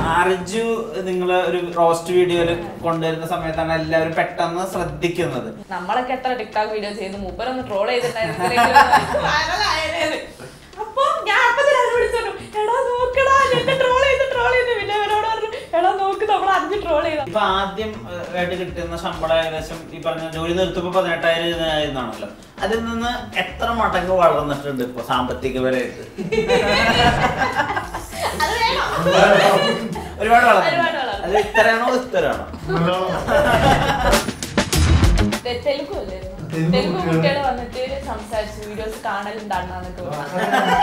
അർജു നിങ്ങൾ ഒരു റോസ്റ്റ് വീഡിയോയിൽ കൊണ്ടുവരുന്ന സമയത്താണ് എല്ലാവരും പെട്ടെന്ന് ശ്രദ്ധിക്കുന്നത് നമ്മളൊക്കെ എത്ര ടിക്ടോക്ക് വീഡിയോ ചെയ്ത് മൂപ്പരൊന്ന് ട്രോൾ ചെയ്തിട്ടുണ്ടായിരുന്നു അപ്പൊ ഞാൻ അപ്പൊ തന്നെ അവരെ വിളിച്ചോണ്ടു എടാ നോക്കടാ എന്നെ ട്രോൾ ചെയ്ത് ട്രോൾ ചെയ്ത് പിന്നെ അവരോട് പറഞ്ഞു എടാ നോക്ക് നമ്മൾ അഞ്ച് ട്രോൾ ചെയ്ത ഇപ്പൊ ആദ്യം ഏഹ്, ആയിട്ട് കിട്ടുന്ന ശമ്പളം ഏകദേശം ഈ പറഞ്ഞ ജോലി നിർത്തുമ്പോ പതിനെട്ടായിരം ആയിരുന്നാണല്ലോ അതിൽ നിന്ന് എത്ര മടങ്ങ് വളർന്നിട്ടുണ്ട് ഇപ്പൊ സാമ്പത്തികപരമായിട്ട് അത് വേണോ ഒരുപാട് ഒരുപാട് വളർന്നു വളർന്നു. അത് ഇത്രയാണോ ഇത്രയാണോ തെ- തെലുഗു അല്ലായിരുന്നു തെലുഗു തെലുഗു കുട്ടികള്. കുട്ടികൾ വന്നിട്ട് സംസാരിച്ചു വീഡിയോസ് കാണലുണ്ടാണെന്നൊക്കെ പറഞ്ഞു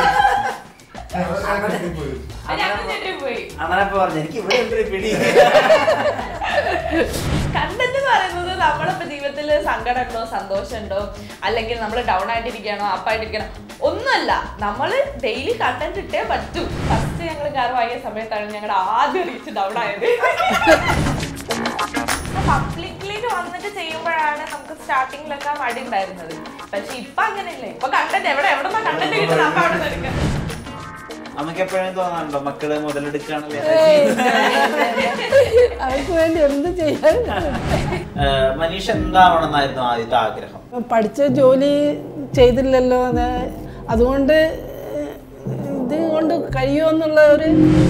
അത് ഞങ്ങൾ ഞെട്ടി പോയി അങ്ങനെ ഇപ്പൊ പറഞ്ഞു എനിക്ക് ഇവിടെ ഉണ്ട് ഒരു പിടി കണ്ടന്റ് എന്ന് പറയുന്നത് നമ്മളിപ്പോ ജീവിതത്തിൽ സങ്കടമുണ്ടോ സന്തോഷമുണ്ടോ അല്ലെങ്കിൽ നമ്മൾ ഡൗൺ ആയിട്ടിരിക്കണോ അപ്പായിട്ടിരിക്കണോ ഒന്നുമല്ല നമ്മൾ ഡെയിലി കണ്ടന്റ് ഇട്ടേ പറ്റൂ ഫസ്റ്റ് ഞങ്ങൾ കാർ വാങ്ങിയ സമയത്താണ് ഞങ്ങളുടെ ആദ്യം റീച്ച് ഡൗൺ ആയത് പബ്ലിക്കിലേക്ക് വന്നിട്ട് ചെയ്യുമ്പോഴാണ് നമുക്ക് സ്റ്റാർട്ടിങ്ങിലൊക്കെ മടി ഉണ്ടായിരുന്നത് പക്ഷെ ഇപ്പൊ അങ്ങനെയല്ലേ ഇപ്പൊ കണ്ടന്റ് എവിടെ എവിടെ നിന്നാ കണ്ടന്റ് കിട്ടുന്നത് അപ്പൊ അവിടെ നിന്ന് എടുക്കാം നമുക്ക് എപ്പോഴും തോന്നാറുണ്ടോ മക്കള് മുതലെടുക്കുകയാണല്ലേ അവർക്ക് വേണ്ടി എന്ത് ചെയ്യാൻ ഏഹ്, മനീഷ് എന്താവണമെന്നായിരുന്നു ആദ്യത്തെ ആഗ്രഹം പഠിച്ച ജോലി ചെയ്തില്ലല്ലോ അത് അതുകൊണ്ട് ഇത് കൊണ്ട് കഴിയുമെന്നുള്ള ഒരു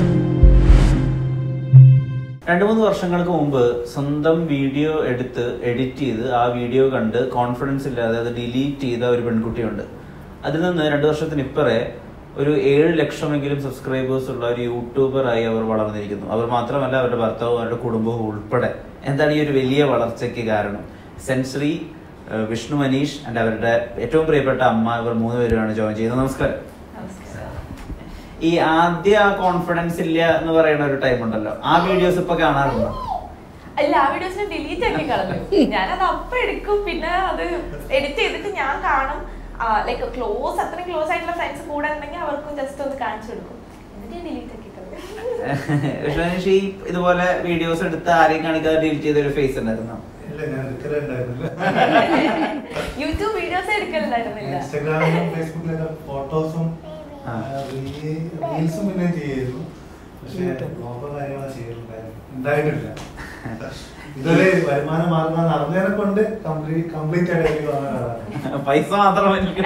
രണ്ടു മൂന്ന് വർഷങ്ങൾക്ക് മുമ്പ് സ്വന്തം വീഡിയോ എടുത്ത് എഡിറ്റ് ചെയ്ത് ആ വീഡിയോ കണ്ട് കോൺഫിഡൻസ് ഇല്ലാതെ അത് ഡിലീറ്റ് ചെയ്ത ഒരു പെൺകുട്ടിയുണ്ട് അതിൽ നിന്ന് രണ്ടു വർഷത്തിന് ഇപ്പറേ ഒരു ഏഴ് ലക്ഷമെങ്കിലും സബ്സ്ക്രൈബേഴ്സ് ഉള്ള ഒരു യൂട്യൂബറായി അവർ വളർന്നിരിക്കുന്നു അവർ മാത്രമല്ല അവരുടെ ഭർത്താവും അവരുടെ കുടുംബവും ഉൾപ്പെടെ എന്താണ് ഈ ഒരു വലിയ വളർച്ചയ്ക്ക് കാരണം സെൻസറി ഏഹ് വിഷ്ണു മനീഷ് ആൻഡ് അവരുടെ ഏറ്റവും പ്രിയപ്പെട്ട അമ്മ ഇവർ മൂന്ന് പേരുമാണ് ജോയിൻ ചെയ്യുന്നത് നമസ്കാരം ഈ ആദ്യ കോൺഫിഡൻസ് ഇല്ല എന്ന് പറയുന്ന ഒരു ടൈം ഉണ്ടല്ലോ ആ വീഡിയോസ് ഇപ്പൊ കാണാറുണ്ടോ അല്ല ആ വീഡിയോസിനെ ഡിലീറ്റ് ആക്കി കളഞ്ഞു ഞാനത് അപ്പൊ എടുക്കും പിന്നെ അത് എഡിറ്റ് ചെയ്തിട്ട് ഞാൻ കാണും ലൈക്ക് ക്ലോസ് അത്രയും ക്ലോസ് ആയിട്ടുള്ള ഫ്രണ്ട്സ് കൂടെ ഉണ്ടെങ്കിൽ അവർക്കും ജസ്റ്റ് ഒന്ന് കാണിച്ചു കൊടുക്കും എന്നിട്ട് ഡിലീറ്റ് ആക്കി കളഞ്ഞു വിഷ്ണുനീഷ് ഈ ഇതുപോലെ വീഡിയോസ് എടുത്ത് ആരെയും കാണിക്കാതെ ഡിലീറ്റ് ചെയ്ത ഒരു ഫേസ് ഉണ്ടായിരുന്നോ ഇല്ല ഞാൻ എടുക്കലുണ്ടായിരുന്നില്ല യൂട്യൂബ് വീഡിയോസ് എടുക്കലുണ്ടായിരുന്നില്ല ഇൻസ്റ്റാഗ്രാമിലും ഫേസ്ബുക്കിലൊക്കെ ഫോട്ടോസും ആ. റീൽസും പിന്നെ ചെയ്യായിരുന്നു പക്ഷേ ബ്ലോഗോ കാര്യങ്ങളോ ചെയ്യലുണ്ടായിരുന്നു ഉണ്ടായിട്ടില്ല ഇതൊരു വരുമാന മാർഗം നടന്നതിനെ കൊണ്ട് കംപ്ലീറ്റ് കംപ്ലീറ്റ് ആയിട്ട് എനിക്ക് വന്നതാണ് പൈസ മാത്രം എനിക്ക്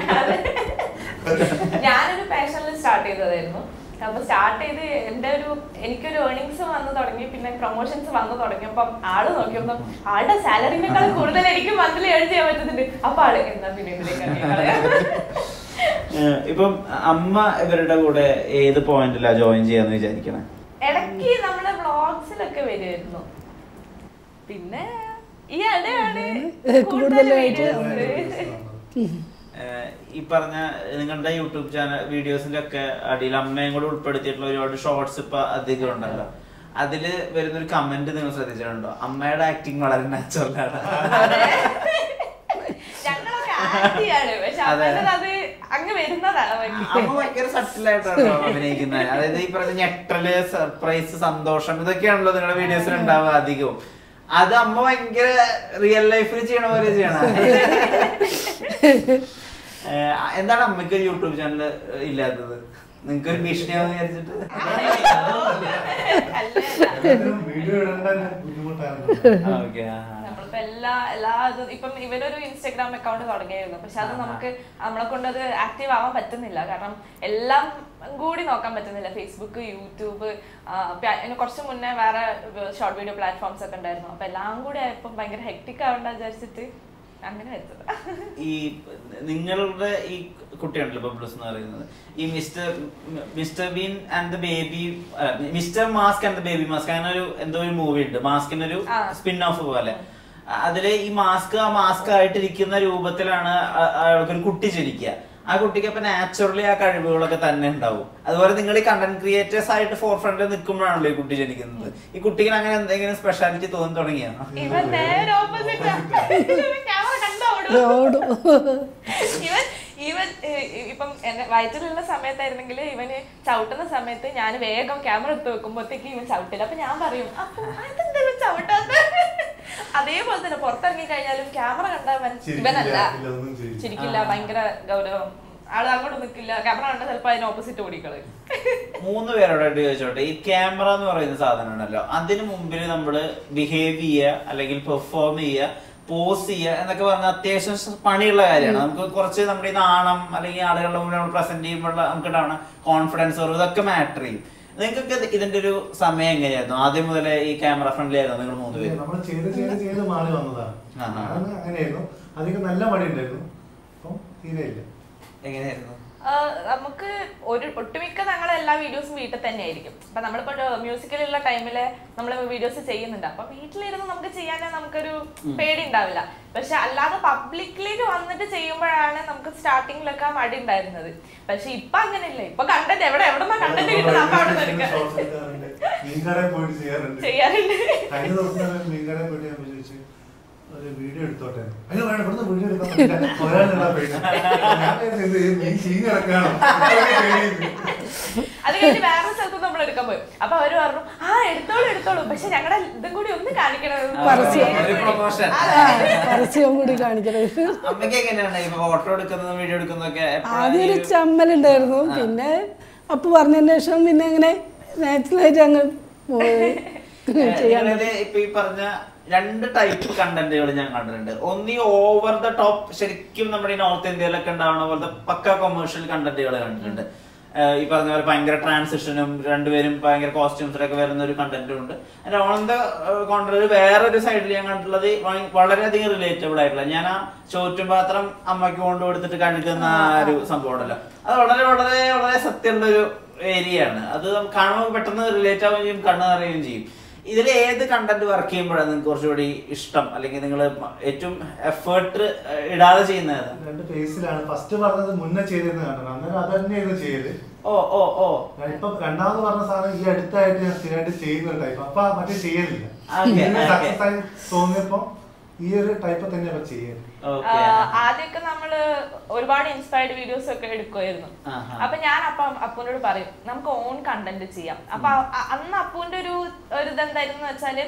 ഞാനൊരു പാഷനിൽ സ്റ്റാർട്ട് ചെയ്തതായിരുന്നു അപ്പൊ സ്റ്റാർട്ട് ചെയ്ത് എന്റെ ഒരു എനിക്കൊരു ഏർണിങ്സ് വന്നു തുടങ്ങി പിന്നെ പ്രൊമോഷൻസ് വന്നു തുടങ്ങിയപ്പം ആള് നോക്കിയപ്പോ ആളുടെ സാലറിനേക്കാൾ കൂടുതൽ എനിക്ക് മന്ത്ലി ഏൺ ചെയ്യാൻ പറ്റുന്നുണ്ട് അപ്പൊ ആള് എന്താ പിന്നെ ഇതിലേക്ക് ഇറങ്ങി കളയാം. ഏഹ് ഇപ്പം അമ്മ ഇവരുടെ കൂടെ ഏത് പോയിന്റിലാ ജോയിൻ ചെയ്യാന്ന് വിചാരിക്കണേ ഇടയ്ക്ക് നമ്മുടെ വ്ളോഗ്സിലൊക്കെ വരുമായിരുന്നു പിന്നെ ഈ ഇടയാണ് കൂടുതൽ കൂടുതലായിട്ട് വീഡിയോസ് ഏഹ് ഈ പറഞ്ഞ നിങ്ങളുടെ യൂട്യൂബ് ചാനൽ വീഡിയോസിന്റെ ഒക്കെ അടിയിൽ അമ്മയും കൂടെ ഉൾപ്പെടുത്തിയിട്ടുള്ള ഒരുപാട് ഷോർട്സ് ഇപ്പൊ അധികം ഉണ്ടല്ലോ അതില് വരുന്ന ഒരു കമന്റ് നിങ്ങൾ ശ്രദ്ധിച്ചിട്ടുണ്ടോ അമ്മയുടെ ആക്ടിങ് വളരെ നാച്ചുറൽ ആണ് ഞങ്ങളൊക്കെ ആക്ടിയാണ് പക്ഷെ അതെ. അവരുടെ അത് അങ്ങ് വരുന്നതാണ് അവർക്ക്. അമ്മ ഭയങ്കര സട്ടിലായിട്ടാണ് അഭിനയിക്കുന്നത് അതായത് ഈ പറഞ്ഞ ഞെട്ടല് സർപ്രൈസ് സന്തോഷം ഇതൊക്കെയാണല്ലോ നിങ്ങളുടെ വീഡിയോസിൽ ഉണ്ടാവുക അധികവും അത് അമ്മ ഭയങ്കര റിയൽ ലൈഫിൽ ചെയ്യണ പോലെ ചെയ്യണം ഏഹ് എന്താണ് അമ്മയ്ക്ക് ഒരു യൂട്യൂബ് ചാനൽ ഇല്ലാത്തത് നിങ്ങൾക്ക് ഒരു ഭീഷണിയാന്ന് വിചാരിച്ചിട്ട് അല്ല. വീഡിയോ ഇടേണ്ട ബുദ്ധിമുട്ടാണ് ഓക്കെ നമ്മളിപ്പോ എല്ലാ എല്ലാ ഇതും ഇപ്പം ഇവനൊരു ഇൻസ്റ്റാഗ്രാം അക്കൗണ്ട് തുടങ്ങിയായിരുന്നു പക്ഷെ അത് നമുക്ക് നമ്മളെ കൊണ്ട് അത് ആക്റ്റീവ് ആവാൻ പറ്റുന്നില്ല കാരണം എല്ലാം കൂടി നോക്കാൻ പറ്റുന്നില്ല ഫേസ്ബുക്ക് യൂട്യൂബ് ആ, പ- അതിന് കുറച്ച് മുന്നേ വേറെ ഷോർട്ട് വീഡിയോ പ്ലാറ്റ്ഫോംസ് ഒക്കെ ഉണ്ടായിരുന്നു അപ്പൊ എല്ലാം കൂടി ആയപ്പോൾ ഭയങ്കര ഹെക്ടിക് ആവണ്ട വിചാരിച്ചിട്ട് അങ്ങനെ വെച്ചത് ഈ നിങ്ങളുടെ ഈ കുട്ടിയുണ്ടല്ലോ ബബ്ലൂസ് എന്ന് പറയുന്നത് ഈ mister mister Bean and the baby mister mask and the baby mask അങ്ങനെ ഒരു എന്തോ ഒരു മൂവി ഉണ്ട് മാസ്കിന്റെ ഒരു ആ. സ്പിൻ ഓഫ് പോലെ അതില് ഈ മാസ്ക് ആ മാസ്ക് ആയിട്ടിരിക്കുന്ന രൂപത്തിലാണ് ആ- അയാൾക്കൊരു കുട്ടി ജനിക്കുക ആ കുട്ടിക്ക് അപ്പൊ നാച്ചുറലി ആ കഴിവുകളൊക്കെ തന്നെ ഉണ്ടാവും അതുപോലെ നിങ്ങൾ ഈ കണ്ടന്റ് ക്രിയേറ്റേഴ്സ് ആയിട്ട് ഫോർ ഫ്രണ്ടിൽ നിൽക്കുമ്പോഴാണല്ലോ ഈ കുട്ടി ജനിക്കുന്നത് ഈ കുട്ടിക്ക് അങ്ങനെ എന്തെങ്കിലും സ്പെഷ്യാലിറ്റി തോന്നി തുടങ്ങിയോ ഇവൻ നേരെ ഓപ്പോസിറ്റ് ക്യാമറ കണ്ടോ ഓടും ഇവൻ ഇവൻ ഏഹ്, ഇപ്പം എന്നെ വയറ്റിലുള്ള സമയത്തായിരുന്നെങ്കിൽ ഇവന് ചവിട്ടുന്ന സമയത്ത് ഞാൻ വേഗം ക്യാമറ എടുത്ത് വെക്കുമ്പോഴത്തേക്ക് ഇവൻ ചവിട്ടില്ല അപ്പൊ ഞാൻ പറയും അപ്പൊ അതെന്താ ഇവൻ ചവിട്ടാത്ത അതേപോലെ തന്നെ പുറത്തിറങ്ങി കഴിഞ്ഞാലും ക്യാമറ കണ്ട ഇവൻ ചിരിക്കില്ല, ഇവനല്ല ഇല്ല, ഒന്നും ചെയ്യില്ല. ചിരിക്കില്ല ആ. ഭയങ്കര ഗൗരവം ആള് അങ്ങോട്ട് നിൽക്കില്ല ക്യാമറ കണ്ട ചിലപ്പോ അതിന് ഓപ്പോസിറ്റ് ഓടിക്കളയും മൂന്ന് പേരോടായിട്ട് ചോദിച്ചോട്ടെ ഈ ക്യാമറ എന്ന് പറയുന്ന സാധനം ഉണ്ടല്ലോ അതിന് മുമ്പിൽ നമ്മൾ ബിഹേവ് ചെയ്യുക അല്ലെങ്കിൽ പെർഫോം ചെയ്യുക പോസ് ചെയ്യുക എന്നൊക്കെ പറഞ്ഞ അത്യാവശ്യം പണിയുള്ള കാര്യമാണ് നമുക്ക് കുറച്ച് നമ്മുടെ ഈ നാണം അല്ലെങ്കിൽ ആളുകളുടെ മുമ്പിൽ നമ്മൾ പ്രസന്റ് ചെയ്യുമ്പോൾ നമുക്ക് ഉണ്ടാവുന്ന കോൺഫിഡൻസ് ഇതൊക്കെ മാറ്റർ ചെയ്യും നിങ്ങൾക്കൊക്കെ ഇത് ഇതിന്റെ ഒരു സമയം എങ്ങനെയായിരുന്നു ആദ്യം മുതലേ ഈ ക്യാമറ ഫ്രണ്ട്ലി ആയിരുന്നു നിങ്ങൾ മൂന്ന് പേര് നമ്മൾ ചെയ്ത് ചെയ്ത് ചെയ്ത് മാറി വന്നതാണ് ആഹാ. ഞാൻ അങ്ങനെയായിരുന്നു അധികം നല്ല മടി ഉണ്ടായിരുന്നു അപ്പം തീരെ ഇല്ല എങ്ങനെയായിരുന്നു ആ, നമുക്ക് ഒരു ഒട്ടുമിക്ക ഞങ്ങളെ എല്ലാ വീഡിയോസും വീട്ടിൽ തന്നെ ആയിരിക്കും അപ്പൊ നമ്മളിപ്പോ മ്യൂസിക്കലുള്ള ടൈമില് നമ്മൾ വീഡിയോസ് ചെയ്യുന്നുണ്ട് അപ്പൊ വീട്ടിലിരുന്ന് നമുക്ക് ചെയ്യാൻ നമുക്കൊരു പേടി ഉണ്ടാവില്ല പക്ഷെ അല്ലാതെ പബ്ലിക്കിലേക്ക് വന്നിട്ട് ചെയ്യുമ്പോഴാണ് നമുക്ക് സ്റ്റാർട്ടിങ്ങിലൊക്കെ ആ മടി ഉണ്ടായിരുന്നത് പക്ഷെ ഇപ്പൊ അങ്ങനെയല്ല ഇപ്പൊ കണ്ടന്റ് എവിടെ എവിടെ കണ്ടന്റ് കിട്ടുന്നത് അപ്പൊ അവിടെ നിന്ന് എടുക്കാം. ഷോർട്സ് എടുക്കാറുണ്ട് മീൻകടയിൽ പോയിട്ട് ചെയ്യാറുണ്ട് ചെയ്യാറുണ്ട് കഴിഞ്ഞ ദിവസം തന്നെ മീൻകടയിൽ പോയിട്ട് ഞാൻ ചോദിച്ചു ഒരു വീഡിയോ എടുത്തോട്ടെ അയ്യോ വേണം ഇവിടുന്ന് വീഡിയോ എടുക്കാൻ പറ്റില്ല ഒരാളുള്ള പേടി ഞാൻ വിചാരിച്ചു, ഇത് ഈ മീൻ ചീഞ്ഞ് കിടക്കുകയാണോ ഇത്രയൊക്കെ പേടിയായിരുന്നു. അത് കഴിഞ്ഞ് വേറെ സ്ഥലത്ത് നമ്മൾ എടുക്കാൻ പോയി അപ്പൊ അവര് പറഞ്ഞു ആ എടുത്തോളൂ എടുത്തോളൂ പക്ഷെ ഞങ്ങളുടെ ഇതും കൂടി ഒന്ന് കാണിക്കണം പരസ്യം. ഒരു promotion. പരസ്യം കൂടി കാണിക്കണത് അമ്മയ്ക്ക് എങ്ങനെയാണ് ഇപ്പൊ ഫോട്ടോ എടുക്കുന്നതും വീഡിയോ എടുക്കുന്നതൊക്കെ എപ്പോഴാ ആദ്യം ഒരു ഈ- ചമ്മലുണ്ടായിരുന്നു പിന്നെ അപ്പ് പറഞ്ഞതിന് ശേഷം പിന്നെ അങ്ങനെ നാച്ചുറലായിട്ട് അങ്ങ് പോയി ചെയ്യാൻ നിങ്ങളത് ഇപ്പൊ ഈ പറഞ്ഞ രണ്ട് ടൈപ്പ് കണ്ടന്റുകൾ ഞാൻ കണ്ടിട്ടുണ്ട് ഒന്ന് ഈ ഓവർ ദ ടോപ്പ് ശരിക്കും നമ്മുടെ ഈ നോർത്ത് ഇന്ത്യയിലൊക്കെ ഉണ്ടാവുന്ന പോലത്തെ പക്ക കൊമേഴ്ഷ്യൽ കണ്ടന്റുകൾ കണ്ടിട്ടുണ്ട് ഏഹ് ഈ പറഞ്ഞ പോലെ ഭയങ്കര ട്രാൻസിഷനും രണ്ടുപേരും ഭയങ്കര കോസ്റ്റ്യൂംസിലൊക്കെ വരുന്ന ഒരു കണ്ടന്റും ഉണ്ട് അതിന്റെ ഓൺ ദ കോൺട്രറി വേറൊരു സൈഡിൽ ഞാൻ കണ്ടിട്ടുള്ളത് വ- വളരെയധികം റിലേറ്റബിൾ ആയിട്ടുള്ള ഞാൻ ആ ചോറ്റും പാത്രം അമ്മയ്ക്ക് കൊണ്ടു കൊടുത്തിട്ട് കഴുകുന്ന ആ ഒരു സംഭവം ഉണ്ടല്ലോ അത് വളരെ വളരെ വളരെ സത്യമുള്ള ഒരു ഏരിയ ആണ് അത് നമുക്ക് കാണുമ്പോൾ പെട്ടെന്ന് റിലേറ്റ് ആവുകയും ചെയ്യും കണ്ണ് നിറയുകയും ചെയ്യും ഇതിൽ ഏത് കണ്ടന്റ് വർക്ക് ചെയ്യുമ്പോഴാണ് നിങ്ങൾക്ക് കുറച്ചുകൂടി ഇഷ്ടം അല്ലെങ്കിൽ നിങ്ങൾ ഏറ്റവും എഫേർട്ട് ഇടാതെ ചെയ്യുന്നത് രണ്ട് ഫേസിലാണ് ഫസ്റ്റ് പറഞ്ഞത് മുന്നേ ചെയ്തിരുന്ന കണ്ടത് അന്നേരം അത് തന്നെയായിരുന്നു ചെയ്യല് ഓ ഓ ഓ ഇപ്പൊ രണ്ടാമത് പറഞ്ഞ സാധനം ഈ അടുത്തായിട്ട് ഞാൻ സ്ഥിരമായിട്ട് ചെയ്യുന്ന ഒരു ടൈപ്പ് അപ്പൊ മറ്റേ ചെയ്യലില്ല Okay, okay. സക്സസ് ആയി തോന്നിയപ്പോ ഈ ഒരു ടൈപ്പ് തന്നെ ഇപ്പൊ ചെയ്യല് ഓക്കെ ആദ്യമൊക്കെ നമ്മള് ഒരുപാട് ഇൻസ്പയർഡ് വീഡിയോസ് ഒക്കെ എടുക്കുമായിരുന്നു ആഹാ. അപ്പൊ ഞാൻ അപ്പൊ അപ്പൂനോട് പറയും നമുക്ക് ഓൺ കണ്ടന്റ് ചെയ്യാം അപ്പൊ അ- അന്ന് അപ്പൂന്റെ ഒരു ഒരു ഇതെന്തായിരുന്നു വെച്ചാല്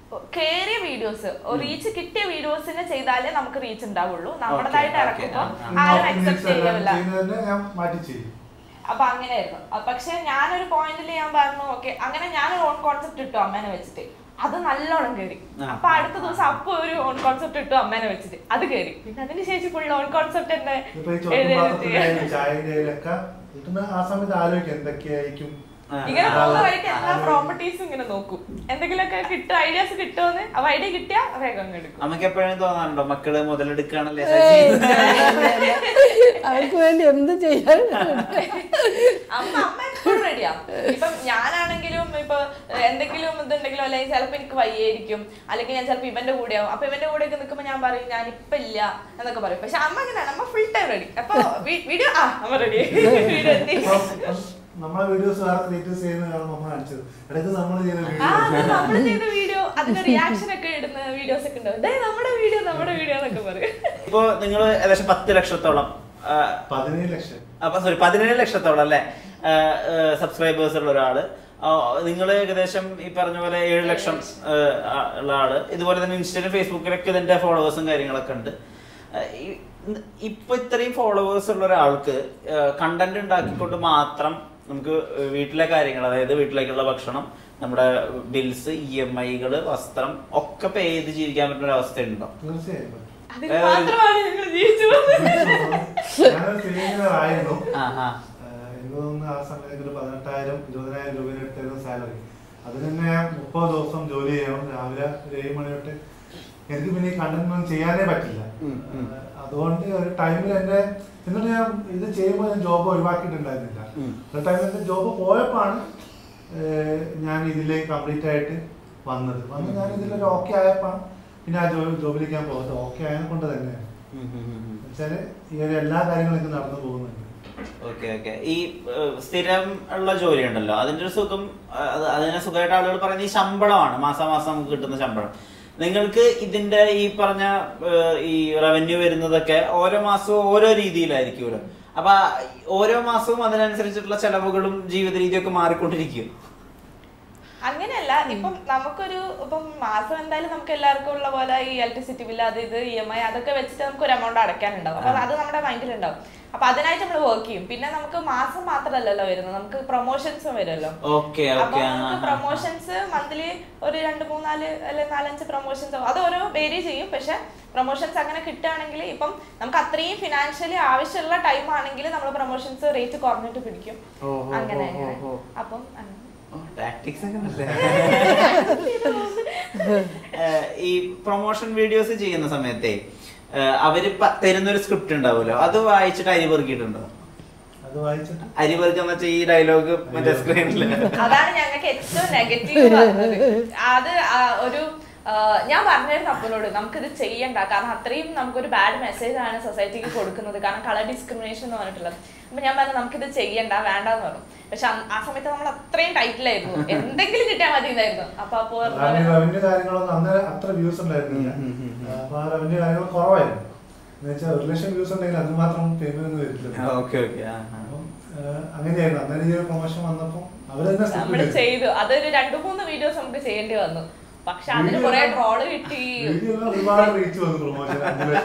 കേറിയ വീഡിയോസ് റീച്ച് കിട്ടിയ വീഡിയോസിന് ചെയ്താലേ നമുക്ക് റീച്ച് ഉണ്ടാവുള്ളൂ നമ്മുടേതായിട്ട് okay, ഇറക്കുമ്പോ ആ, ആരും അക്സെപ്റ്റ് ചെയ്യില്ല ചെയ്യുന്നതന്നെ ഞാൻ മാറ്റി ചെയ്യും അപ്പൊ അങ്ങനെയായിരുന്നു അ- പക്ഷെ ഞാനൊരു പോയിന്റിൽ ഞാൻ പറഞ്ഞു ഓക്കെ അങ്ങനെ ഞാനൊരു ഓൺ കോൺസെപ്റ്റ് ഇട്ടു അമ്മേനെ വെച്ചിട്ട് അത് നല്ലോണം കയറി ആ. അപ്പൊ അടുത്ത ദിവസം അപ്പൊ ഒരു ഓൺ കോൺസെപ്റ്റ് ഇട്ടു അമ്മേനെ വെച്ചിട്ട് അത് കയറി പിന്നെ അതിന് ശേഷം ഫുൾ ഓൺ കോൺസെപ്റ്റ് തന്നെ ഇപ്പൊ ഈ ചോദ്യം പാത്രത്തിലായാലും ചായയിലൊക്കെ കിട്ടുന്ന ആ സമയത്ത് ആലോചിക്കും എന്തൊക്കെയായിരിക്കും ഇങ്ങനെ ആ, പോകുന്ന വഴിക്ക് എല്ലാ ആലോചിക്കും. പ്രോപ്പർട്ടീസും ഇങ്ങനെ നോക്കും എന്തെങ്കിലുമൊക്കെ കിട്ടും ഐഡിയാസ് കിട്ടുമെന്ന് അപ്പൊ ഐഡിയ കിട്ടിയാ വേഗം അങ്ങ് എടുക്കും അമ്മയ്ക്ക് എപ്പോഴും തോന്നാറുണ്ടോ മക്കള് മുതലെടുക്കുകയാണല്ലേ അവർക്ക് വേണ്ടി എന്ത് ചെയ്യാൻ അമ്മ അമ്മ എപ്പോഴും റെഡിയാ ഇപ്പം ഞാനാണെങ്കിലും ഇപ്പൊ എന്തെങ്കിലും ഇതുണ്ടെങ്കിലും അല്ലെങ്കിൽ ചിലപ്പോ എനിക്ക് വയ്യായിരിക്കും അല്ലെങ്കിൽ ഞാൻ ചിലപ്പോ ഇവന്റെ കൂടെ ആവും അപ്പൊ ഇവന്റെ കൂടെ ഒക്കെ നിൽക്കുമ്പോ ഞാൻ പറയും ഞാൻ ഇപ്പൊ ഇല്ല എന്നൊക്കെ പറയും പക്ഷെ അമ്മ അങ്ങനെയാണ് അമ്മ ഫുൾ ടൈം റെഡി അപ്പൊ വീഡിയോ ആ അമ്മ റെഡി വീഡിയോ എത്തി ഇപ്പം നമ്മളെ വീഡിയോസ് വേറെ ക്രിയേറ്റേഴ്സ് ചെയ്യുന്ന കാണുമ്പോൾ നമ്മൾ കാണിച്ചത് ഇടയ്ക്ക് നമ്മൾ ചെയ്യുന്ന ആ വീഡിയോ നമ്മൾ ചെയ്ത വീഡിയോ അതിന്റെ റിയാക്ഷൻ ഒക്കെ ഇടുന്ന വീഡിയോസ് ഒക്കെ ഉണ്ടാവും "ദേ, നമ്മുടെ വീഡിയോ നമ്മുടെ വീഡിയോ എന്നൊക്കെ പറയും ഇപ്പൊ നിങ്ങൾ ഏകദേശം പത്ത് ലക്ഷത്തോളം ആ, പതിനേഴ് ലക്ഷം അപ്പൊ സോറി പതിനേഴ് ലക്ഷത്തോളം അല്ലെ സബ്സ്ക്രൈബേഴ്സ് ഉള്ള ഒരാള് നിങ്ങൾ ഏകദേശം ഈ പറഞ്ഞ പോലെ ഏഴ് ലക്ഷം ആ, ആ, ഉള്ള ആള് ഇതുപോലെ തന്നെ ഇൻസ്റ്റയിലും ഫേസ്ബുക്കിലൊക്കെ ഇതിന്റെ ഫോളോവേഴ്സും കാര്യങ്ങളൊക്കെ ഉണ്ട് ആ, ഈ- ഇപ്പൊ ഇത്രയും ഫോളോവേഴ്സ് ഉള്ള ഒരാൾക്ക് കണ്ടന്റ് ഉണ്ടാക്കിക്കൊണ്ട് മാത്രം നമുക്ക് വീട്ടിലെ കാര്യങ്ങൾ അതായത് വീട്ടിലേക്കുള്ള ഭക്ഷണം നമ്മുടെ ബിൽസ് ഇ എം ഐകള് വസ്ത്രം ഒക്കെ പേ ചെയ്ത് ജീവിക്കാൻ പറ്റുന്ന ഒരു അവസ്ഥ ഉണ്ടോ തീർച്ചയായും അതിന് മാത്രമാണ് ഞങ്ങൾ ജീവിച്ചു പോകുന്നത് ഞാനൊരു സിലിണ്ടറായിരുന്നു ആഹാ എനിക്ക് തോന്നുന്നു ആ സമയത്ത് ഒരു പതിനെട്ടായിരം ഇരുപതിനായിരം രൂപയുടെ അടുത്തായിരുന്നു സാലറി അത് തന്നെ ഞാൻ മുപ്പത് ദിവസം ജോലി ചെയ്യണം രാവിലെ ഒരു ഏഴ് മണി തൊട്ട് എനിക്ക് പിന്നെ ഈ കണ്ടന്റ് ഒന്നും ചെയ്യാനേ പറ്റില്ല ഉം, ഉം. ആ, അതുകൊണ്ട് ഒരു ടൈമിൽ എന്റെ എന്നിട്ട് ഞാൻ ഇത് ചെയ്യുമ്പോൾ ഞാൻ ജോബ് ഒഴിവാക്കിയിട്ടുണ്ടായിരുന്നില്ല ഉം. ഒരു ടൈമിൽ എന്റെ ജോബ് പോയപ്പോഴാണ് ഏഹ്, ഞാൻ ഇതിലേക്ക് കംപ്ലീറ്റ് ആയിട്ട് വന്നത് വന്ന് ഞാൻ ഇതിലൊരു ഓക്കെ ആയപ്പോഴാണ് പിന്നെ ആ ജോബ് ജോബിലേക്ക് ഞാൻ പോകുന്നത് ഓക്കെ ആയത് കൊണ്ട് തന്നെയാണ് ഉം, ഉം, ഉം, ഉം. വെച്ചാല് ഈ ഒരു എല്ലാ കാര്യങ്ങളും എനിക്ക് നടന്നു പോകുന്നുണ്ട് ഓക്കെ ഓക്കെ ഈ ഏഹ്, സ്ഥിരം ഉള്ള ജോലി ഉണ്ടല്ലോ അതിന്റെ ഒരു സുഖം അഹ് അത് അതിനെ സുഖമായിട്ട് ആളുകൾ പറയുന്നത് ഈ ശമ്പളമാണ് മാസാമാസം നമുക്ക് കിട്ടുന്ന ശമ്പളം നിങ്ങൾക്ക് ഇതിന്റെ ഈ പറഞ്ഞ ഏഹ്, ഈ റവന്യൂ വരുന്നതൊക്കെ ഓരോ മാസവും ഓരോ രീതിയിലായിരിക്കുമല്ലോ അപ്പൊ ഓരോ മാസവും അതിനനുസരിച്ചിട്ടുള്ള ചെലവുകളും ജീവിത രീതിയൊക്കെ മാറിക്കൊണ്ടിരിക്കും അങ്ങനെയല്ല അങ്ങനെയല്ല ഇപ്പം നമുക്കൊരു ഇപ്പം മാസം എന്തായാലും നമുക്ക് എല്ലാവർക്കും ഉള്ള പോലെ ഈ ഇലക്ട്രിസിറ്റി ബില്ല് അത് ഇത് ഇ എം ഐ അതൊക്കെ വെച്ചിട്ട് നമുക്ക് ഒരു എമൗണ്ട് അടയ്ക്കാനുണ്ടാവും അപ്പൊ അത് നമ്മുടെ മൈൻഡിലുണ്ടാവും അപ്പൊ അതിനായിട്ട് നമ്മൾ വർക്ക് ചെയ്യും പിന്നെ നമുക്ക് മാസം മാത്രമല്ലല്ലോ വരുന്നത് നമുക്ക് പ്രൊമോഷൻസും വരുമല്ലോ ഓക്കെ അപ്പൊ ഓക്കെ നമുക്ക് പ്രൊമോഷൻസ് മന്ത്ലി ഒരു രണ്ട് മൂന്നാല് അല്ലെ നാലഞ്ച് പ്രൊമോഷൻസ് അത് ഓരോ വേരി ചെയ്യും പക്ഷെ പ്രൊമോഷൻസ് അങ്ങനെ കിട്ടുകയാണെങ്കിൽ ഇപ്പം നമുക്ക് അത്രയും ഫിനാൻഷ്യലി ആവശ്യമുള്ള ടൈം ആണെങ്കിൽ നമ്മൾ പ്രൊമോഷൻസ് റേറ്റ് കുറഞ്ഞിട്ട് പിടിക്കും ഓ, ഓ, അങ്ങനെ ഓ, അങ്ങനെ ഓ, ഓ. അപ്പം അങ്ങനെ. ടാക്ടിക്സ് ഒക്കെ നല്ല ഏഹ് ഈ പ്രൊമോഷൻ വീഡിയോസ് ചെയ്യുന്ന സമയത്തെ ഏഹ് അവര് പ- തരുന്നൊരു സ്ക്രിപ്റ്റ് ഉണ്ടാവുമല്ലോ അത് വായിച്ചിട്ട് അരി പെറുക്കിയിട്ടുണ്ടോ അത് വായിച്ചിട്ട് അരി പെറുക്കെന്ന് വെച്ചാൽ ഈ ഡയലോഗ് മറ്റേ സ്ക്രീനിൽ അതാണ് ഞങ്ങൾക്ക് ഏറ്റവും നെഗറ്റീവ് പറഞ്ഞത് അത് ആ ഒരു ആ, ഞാൻ പറഞ്ഞായിരുന്നു അപ്പനോട് നമുക്കിത് ചെയ്യണ്ട കാരണം അത്രയും നമുക്കൊരു ബാഡ് മെസ്സേജ് ആണ് സൊസൈറ്റിക്ക് കൊടുക്കുന്നത് കാരണം കളർ ഡിസ്ക്രിമിനേഷൻ എന്ന് പറഞ്ഞിട്ടുള്ളത് അപ്പൊ ഞാൻ പറഞ്ഞു നമുക്കിത് ചെയ്യണ്ട വേണ്ടെന്ന് പറഞ്ഞു പക്ഷെ അന്ന് ആ സമയത്ത് നമ്മൾ അത്രയും ടൈറ്റിലായിരുന്നു എന്തെങ്കിലും കിട്ടിയാൽ മതി എന്നായിരുന്നു അപ്പൊ അപ്പോ കാരണം റവന്യൂ കാര്യങ്ങളൊന്നും അന്ന് അത്ര വ്യൂസ് ഉണ്ടായിരുന്നില്ല ഉം, ഉം, ഉം. അപ്പൊ ആ റവന്യൂ കാര്യങ്ങൾ കുറവായിരുന്നു എന്ന് വെച്ചാൽ ഒരു ലക്ഷം വ്യൂസ് ഉണ്ടെങ്കിൽ അത് മാത്രം പേയ്മെന്റ് ഒന്നും വരില്ല ഓക്കെ ഓക്കെ അപ്പം ആ, അങ്ങനെയായിരുന്നു അന്നേരം ഈ പ്രൊമോഷൻ വന്നപ്പോൾ അവരെന്നെ നമ്മൾ script ചെയ്തു അതൊരു രണ്ടു മൂന്ന് വീഡിയോസ് നമുക്ക് ചെയ്യേണ്ടി വന്നു പക്ഷെ അതിന് Video കുറെ എല്ലാം- ട്രോള് കിട്ടി വീഡിയോ എല്ലാം ഒരുപാട് റീച്ച് വന്നു പ്രൊമോഷൻ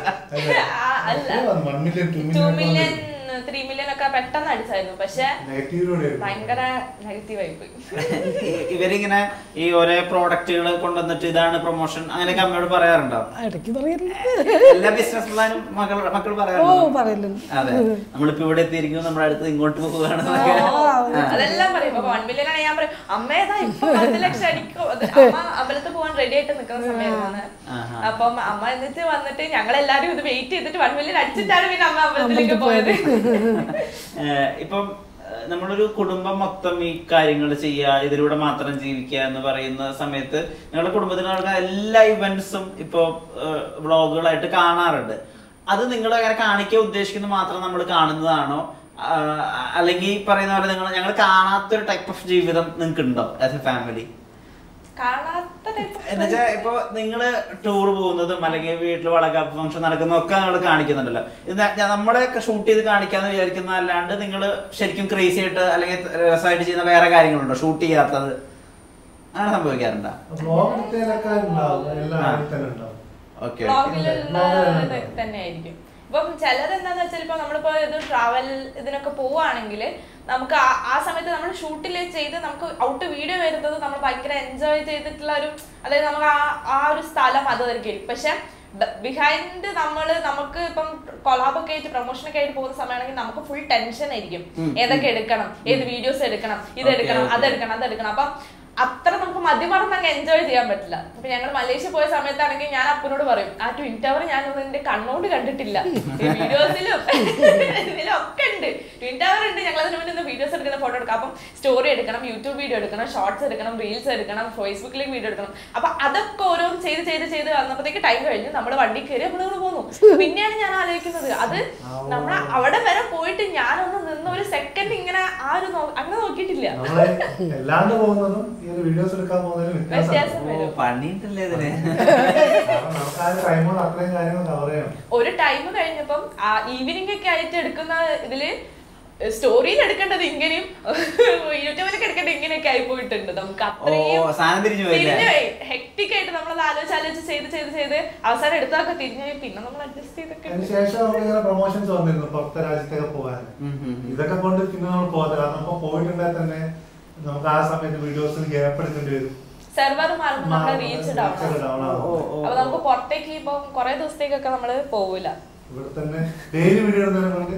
ആ, അല്ല. One million two two million million three million ഒക്കെ പെട്ടെന്ന് അടിച്ചായിരുന്നു പക്ഷെ നെഗറ്റീവിലൂടെ ഭയങ്കര നെഗറ്റീവ് ആയി പോയി ഇവരിങ്ങനെ ഈ ഓരോ പ്രോഡക്റ്റുകൾ കൊണ്ടുവന്നിട്ട് ഇതാണ് പ്രൊമോഷൻ അങ്ങനെയൊക്കെ അമ്മയോട് പറയാറുണ്ടോ ഇടയ്ക്ക് പറയലുണ്ട് എല്ലാ ബിസിനസ് പ്ലാനും മക്കൾ മക്കൾ ഓ പറയാറുണ്ടോ പറയലുണ്ട് അതെ നമ്മളിപ്പോ ഇവിടെ എത്തിയിരിക്കുന്നു നമ്മുടെ അടുത്ത് ഇങ്ങോട്ട് പോവുകയാണ് അതെല്ലാം പറയും ഇപ്പൊ വൺ മില്യൺ ആണ് ഞാൻ പറയും അമ്മേതാ ഇപ്പൊ പത്ത് ലക്ഷം അടിക്കും അത് അമ്മ അമ്പലത്തിൽ പോകാൻ റെഡി ആയിട്ട് നിൽക്കുന്ന സമയമാണ് ആഹാ. അപ്പം അമ്മ എന്നിട്ട് വന്നിട്ട് ഞങ്ങൾ എല്ലാരും ഇത് വെയിറ്റ് ചെയ്തിട്ട് വൺ മില്യൺ അടിച്ചിട്ടാണ് പിന്നെ അമ്മ അമ്പലത്തിലേക്ക് പോയത് ഏഹ് ഇപ്പം ഏഹ് നമ്മളൊരു കുടുംബം മൊത്തം ഈ കാര്യങ്ങൾ ചെയ്യുക ഇതിലൂടെ മാത്രം ജീവിക്കുക എന്ന് പറയുന്ന സമയത്ത് നിങ്ങളുടെ കുടുംബത്തിൽ നടക്കുന്ന എല്ലാ ഇവന്റ്സും ഇപ്പോ വ്ളോഗുകളായിട്ട് കാണാറുണ്ട് അത് നിങ്ങൾ അങ്ങനെ കാണിക്കാൻ ഉദ്ദേശിക്കുന്നത് മാത്രം നമ്മൾ കാണുന്നതാണോ ആഹ് അല്ലെങ്കിൽ ഈ പറയുന്ന പോലെ നിങ്ങൾ ഞങ്ങൾ കാണാത്തൊരു ടൈപ്പ് ഓഫ് ജീവിതം നിങ്ങൾക്ക് ഉണ്ടോ ആസ് എ ഫാമിലി കാണാത്ത type of എന്നുവെച്ചാൽ ഇപ്പൊ നിങ്ങള് ടൂർ പോകുന്നതും അല്ലെങ്കിൽ വീട്ടിൽ വളകാപ്പ് ഫംഗ്ഷൻ നടക്കുന്നതും ഒക്കെ നിങ്ങൾ കാണിക്കുന്നുണ്ടല്ലോ ഇത് ഞ- നമ്മളെയൊക്കെ ഷൂട്ട് ചെയ്ത് കാണിക്കാന്ന് വിചാരിക്കുന്ന അല്ലാണ്ട് നിങ്ങൾ ശരിക്കും ക്രേസി ആയിട്ട് അല്ലെങ്കിൽ രസമായിട്ട് ചെയ്യുന്ന വേറെ കാര്യങ്ങളുണ്ടോ ഷൂട്ട് ചെയ്യാത്തത് അങ്ങനെ സംഭവിക്കാറുണ്ടോ ബ്ലോഗ് എടുത്തതിലൊക്കെ ഉണ്ടാവും എല്ലാം ആ. അതിൽ തന്നെ ഉണ്ടാവും ഓക്കെ വ്ളോഗിലുള്ള വ്ളോഗിലുള്ള ഇത് തന്നെയായിരിക്കും ഇപ്പം ചിലത് എന്താന്ന് വെച്ചാൽ ഇപ്പൊ നമ്മളിപ്പോ ഇത് ട്രാവൽ ഇതിനൊക്കെ പോവാണെങ്കിൽ നമുക്ക് ആ- ആ സമയത്ത് നമ്മൾ ഷൂട്ടിൽ ചെയ്ത് നമുക്ക് ഔട്ട് വീഡിയോ വരുന്നത് നമ്മൾ ഭയങ്കര എൻജോയ് ചെയ്തിട്ടുള്ള ഒരു അതായത് നമുക്ക് ആ ആ ഒരു സ്ഥലം അതായിരിക്കും പക്ഷെ ബിഹൈൻഡ് നമ്മൾ നമുക്ക് ഇപ്പം കൊളാബൊക്കെ ആയിട്ട് പ്രൊമോഷൻ ഒക്കെ ആയിട്ട് പോകുന്ന സമയമാണെങ്കിൽ നമുക്ക് ഫുൾ ടെൻഷൻ ആയിരിക്കും ഉം, ഏതൊക്കെ എടുക്കണം ഏത് വീഡിയോസ് എടുക്കണം ഇത് Okay, എടുക്കണം okay. അതെടുക്കണം അതെടുക്കണം അപ്പം അത്ര നമുക്ക് മതിമറന്ന് അങ്ങ് എൻജോയ് ചെയ്യാൻ പറ്റില്ല അപ്പൊ ഞങ്ങൾ മലേഷ്യ പോയ സമയത്താണെങ്കിൽ ഞാൻ അപ്പനോട് പറയും ആ ട്വിൻ ടവർ ഞാൻ എന്റെ കണ്ണോണ്ട് കണ്ടിട്ടില്ല വീഡിയോസിലും ഇതിലും ഒക്കെ ഉണ്ട് ട്വിൻ ടവർ ഉണ്ട് ഞങ്ങൾ അതിന് മുന്നേ വീഡിയോസ് എടുക്കുന്ന ഫോട്ടോ എടുക്കാം അപ്പം സ്റ്റോറി എടുക്കണം യൂട്യൂബ് വീഡിയോ എടുക്കണം ഷോർട്സ് എടുക്കണം റീൽസ് എടുക്കണം ഫേസ്ബുക്കിലേക്ക് വീഡിയോ എടുക്കണം അപ്പൊ അതൊക്കെ ഓരോന്ന് ചെയ്ത് ചെയ്ത് ചെയ്ത് വന്നപ്പോഴത്തേക്ക് ടൈം കഴിഞ്ഞു നമ്മൾ വണ്ടി കയറി നമ്മൾ പോന്നു പിന്നെയാണ് ഞാൻ ആലോചിക്കുന്നത് അത് നമ്മൾ അവിടെ വരെ പോയിട്ട് ഞാനൊന്ന് നിന്ന് ഒരു സെക്കൻഡ് ഇങ്ങനെ ആ ഒരു നോ- അങ്ങനെ നോക്കിയിട്ടില്ല നമ്മളെ എല്ലാണ്ട് പോകുന്നതും ഈ ഒരു വീഡിയോസ് എടുക്കാൻ പോകുന്നതിനും വ്യത്യാസം വ്യത്യാസം വരും. പണിയിട്ടല്ലേ ഇതിന് കാരണം നമുക്ക് ആ ടൈം കൊണ്ട് അത്രയും കാര്യങ്ങൾ കവർ ചെയ്യണം ഒരു ടൈം കഴിഞ്ഞപ്പം ഈവനിങ് ഒക്കെ ആയിട്ട് എടുക്കുന്ന ഇതില് സ്റ്റോറിയിൽ എടുക്കേണ്ടത് ഇങ്ങനെയും യൂട്യൂബിലൊക്കെ എടുക്കേണ്ടത് ഇങ്ങനെയൊക്കെ ആയി പോയിട്ടുണ്ട് നമുക്ക് അത്രയും ഓ, സാധനം തിരിഞ്ഞു പോയില്ലേ? ഹെക്ടിക് ആയിട്ട് നമ്മളത് ആലോചിച്ച് ആലോചിച്ച് ചെയ്ത് ചെയ്ത് ചെയ്ത് അവസാനം എടുത്തൊക്കെ തിരിഞ്ഞു പോയി. പിന്നെ നമ്മൾ അഡ്ജസ്റ്റ് ചെയ്തൊക്കെ അതിന് ശേഷം നമുക്ക് ഇങ്ങനെ പ്രൊമോഷൻസ് വന്നിരുന്നു പുറത്തെ രാജ്യത്തൊക്കെ പോകാൻ ഉം, ഉം, ഉം. ഇതൊക്കെ കൊണ്ട് പിന്നെ നമ്മൾ പോകാതെ കാരണം ഇപ്പൊ പോയിട്ടുണ്ടെങ്കിൽ തന്നെ നമുക്ക് ആ സമയത്ത് വീഡിയോസിൽ ഗ്യാപ്പ് എടുക്കേണ്ടി വരും സെർവർ മാറുമ്പോൾ നമ്മുടെ റീച്ച് ഡൗൺ Reach down ആവും. ഓ, ഓ, അപ്പൊ നമുക്ക് പുറത്തേക്ക് ഇപ്പം കുറെ ദിവസത്തേക്കൊക്കെ നമ്മള് പോവില്ല ഇവിടെ തന്നെ ഡെയിലി വീഡിയോ ഇടുന്നതിനെ കൊണ്ട്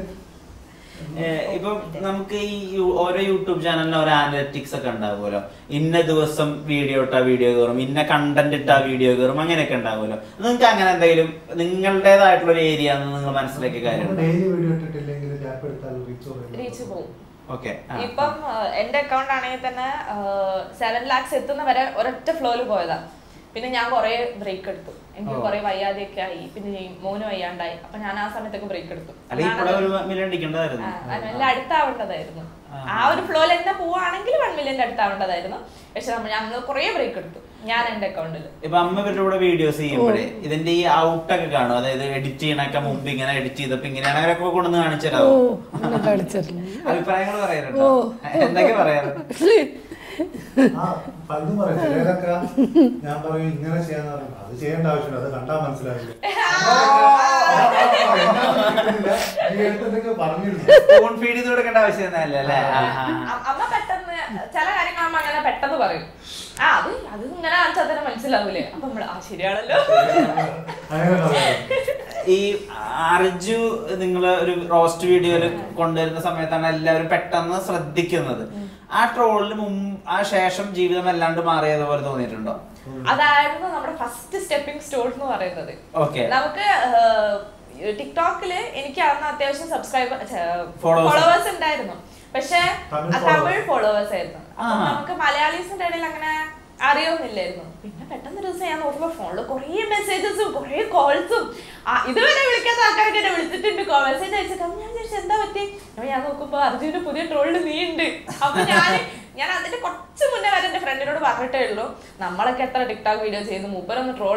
ഏഹ് ഇപ്പം നമുക്ക് ഈ യു- ഓരോ യൂട്യൂബ് ചാനലിന് ഓരോ അനലറ്റിക്സ് ഒക്കെ ഉണ്ടാവുമല്ലോ ഇന്ന ദിവസം വീഡിയോ ഇട്ടാ വീഡിയോ കയറും ഇന്ന കണ്ടന്റ് ഇട്ടാ വീഡിയോ കയറും അങ്ങനെയൊക്കെ ഉണ്ടാവുമല്ലോ നിങ്ങൾക്ക് അങ്ങനെ എന്തെങ്കിലും നിങ്ങളുടേതായിട്ടുള്ള ഒരു ഏരിയ നിങ്ങൾ മനസ്സിലാക്കിയ കാര്യമുണ്ടോ ഡെയിലി വീഡിയോ ഇട്ടിട്ടില്ലെങ്കിൽ ഗ്യാപ്പ് എടുത്താൽ റീച്ച് റീച്ച് പോകും ഓക്കെ ഇപ്പം ആ, എന്റെ അക്കൗണ്ട് ആണെങ്കിൽ തന്നെ സെവൻ ലാക്സ് എത്തുന്ന വരെ ഒരൊറ്റ ഫ്ലോയില് പോയതാ പിന്നെ ഞാൻ കുറെ ബ്രേക്ക് എടുത്തു എനിക്ക് ഓ. കുറെ വയ്യാതെയൊക്കെ ആയി പിന്നെ ഈ മോന് വയ്യാണ്ടായി അപ്പൊ ഞാൻ ആ സമയത്തൊക്കെ ബ്രേക്ക് എടുത്തു അല്ല ഇവിടെ ഒരു മില്യൺ അടിക്കേണ്ടതായിരുന്നു എല്ലാം അടുത്താവേണ്ടതായിരുന്നു ആ. ആ ഒരു ഫ്ലോയിൽ തന്നെ പോവാണെങ്കിൽ വൺ മില്യന്റെ അടുത്താവേണ്ടതായിരുന്നു പക്ഷെ നമ്മൾ ഞങ്ങൾ കുറെ ബ്രേക്ക് എടുത്തു ഞാൻ എന്റെ അക്കൗണ്ടിൽ ഇപ്പൊ അമ്മ ഇവരുടെ കൂടെ വീഡിയോസ് ചെയ്യുമ്പോഴേ ഇതിന്റെ ഈ ഔട്ടൊക്കെ കാണും അതായത് എഡിറ്റ് ചെയ്യണൊക്കെ മുമ്പ് ഇങ്ങനെ എഡിറ്റ് ചെയ്തപ്പോ ഇങ്ങനെയാണ് അങ്ങനെയൊക്കെ കൊണ്ടുവന്ന് കാണിച്ചു ഓ തരാമോ അങ്ങനെ കളിച്ചിട്ടില്ല അഭിപ്രായങ്ങൾ പറയാറുണ്ടോ ഓ. എന്തൊക്കെ പറയാറ് ആ പലതും പറയും ചിലരൊക്കെ ഞാൻ പറയും ഇങ്ങനെ ചെയ്യാന്ന് പറയും അത് ചെയ്യേണ്ട ആവശ്യമില്ല അത് കണ്ടാൽ മനസ്സിലാവില്ല നീ എടുത്തൊക്കെ പറഞ്ഞിരുന്നു സ്പൂൺ ഫീഡ് ചെയ്ത് കൊടുക്കേണ്ട ആവശ്യമൊന്നുമില്ല അല്ലേ ആ, ആ, ആ. അ- അമ്മ പെട്ടെന്ന് ചില കാര്യങ്ങൾ അമ്മ അങ്ങനെ പെട്ടെന്ന് പറയും ആ അത് അത് ഇങ്ങനെ കാണിച്ചാൽ തന്നെ മനസ്സിലാവൂലേ അപ്പൊ നമ്മള് ആ ശരിയാണല്ലോ അങ്ങനെ പറയാം ഈ അർജു നിങ്ങൾ ഒരു റോസ്റ്റ് വീഡിയോയിൽ കൊണ്ടുവരുന്ന സമയത്താണ് എല്ലാവരും പെട്ടെന്ന് ശ്രദ്ധിക്കുന്നത് ആ ട്രോളിന് മുമ്പ് ആ ശേഷം ജീവിതം അല്ലാണ്ട് മാറിയതുപോലെ തോന്നിയിട്ടുണ്ടോ അതായിരുന്നു നമ്മുടെ ഫസ്റ്റ് സ്റ്റെപ്പിംഗ് സ്റ്റോൺ എന്ന് പറയുന്നത് Okay. നമുക്ക് ടിക്ടോക്കില് എനിക്ക് അന്ന് അത്യാവശ്യം സബ്സ്ക്രൈബർ Followers. ഫോളോവേഴ്സ് ഉണ്ടായിരുന്നു പക്ഷെ തമിഴ് ആ followers. തമിഴ് ഫോളോവേഴ്സ് ആയിരുന്നു അപ്പൊ ആഹാ. നമുക്ക് മലയാളീസിന്റെ ഇടയിൽ അങ്ങനെ അറിയൊന്നുമില്ലായിരുന്നു പിന്നെ പെട്ടെന്ന് ഒരു ദിവസം ഞാൻ നോക്കുമ്പോ ഫോണില് കുറേ മെസ്സേജസും കുറേ കോൾസും ഇതുവരെ വിളിക്കാത്ത ആൾക്കാരൊക്കെ എന്നെ വിളിച്ചിട്ടുണ്ട് മെസ്സേജ് അയച്ചിട്ട് അപ്പൊ ഞാൻ ചോദിച്ചു എന്താ പറ്റി അപ്പൊ ഞാൻ നോക്കുമ്പോ അർജുന് പുതിയ ട്രോളിൽ നീ ഉണ്ട് അപ്പൊ ഞാൻ ഞാൻ അതിന്റെ കുറച്ച് മുന്നേ വരെ എന്റെ ഫ്രണ്ടിനോട് പറഞ്ഞിട്ടേ ഉള്ളൂ നമ്മളൊക്കെ എത്ര ടിക്ടോക്ക് വീഡിയോ ചെയ്ത് മൂപ്പരൊന്ന് ട്രോൾ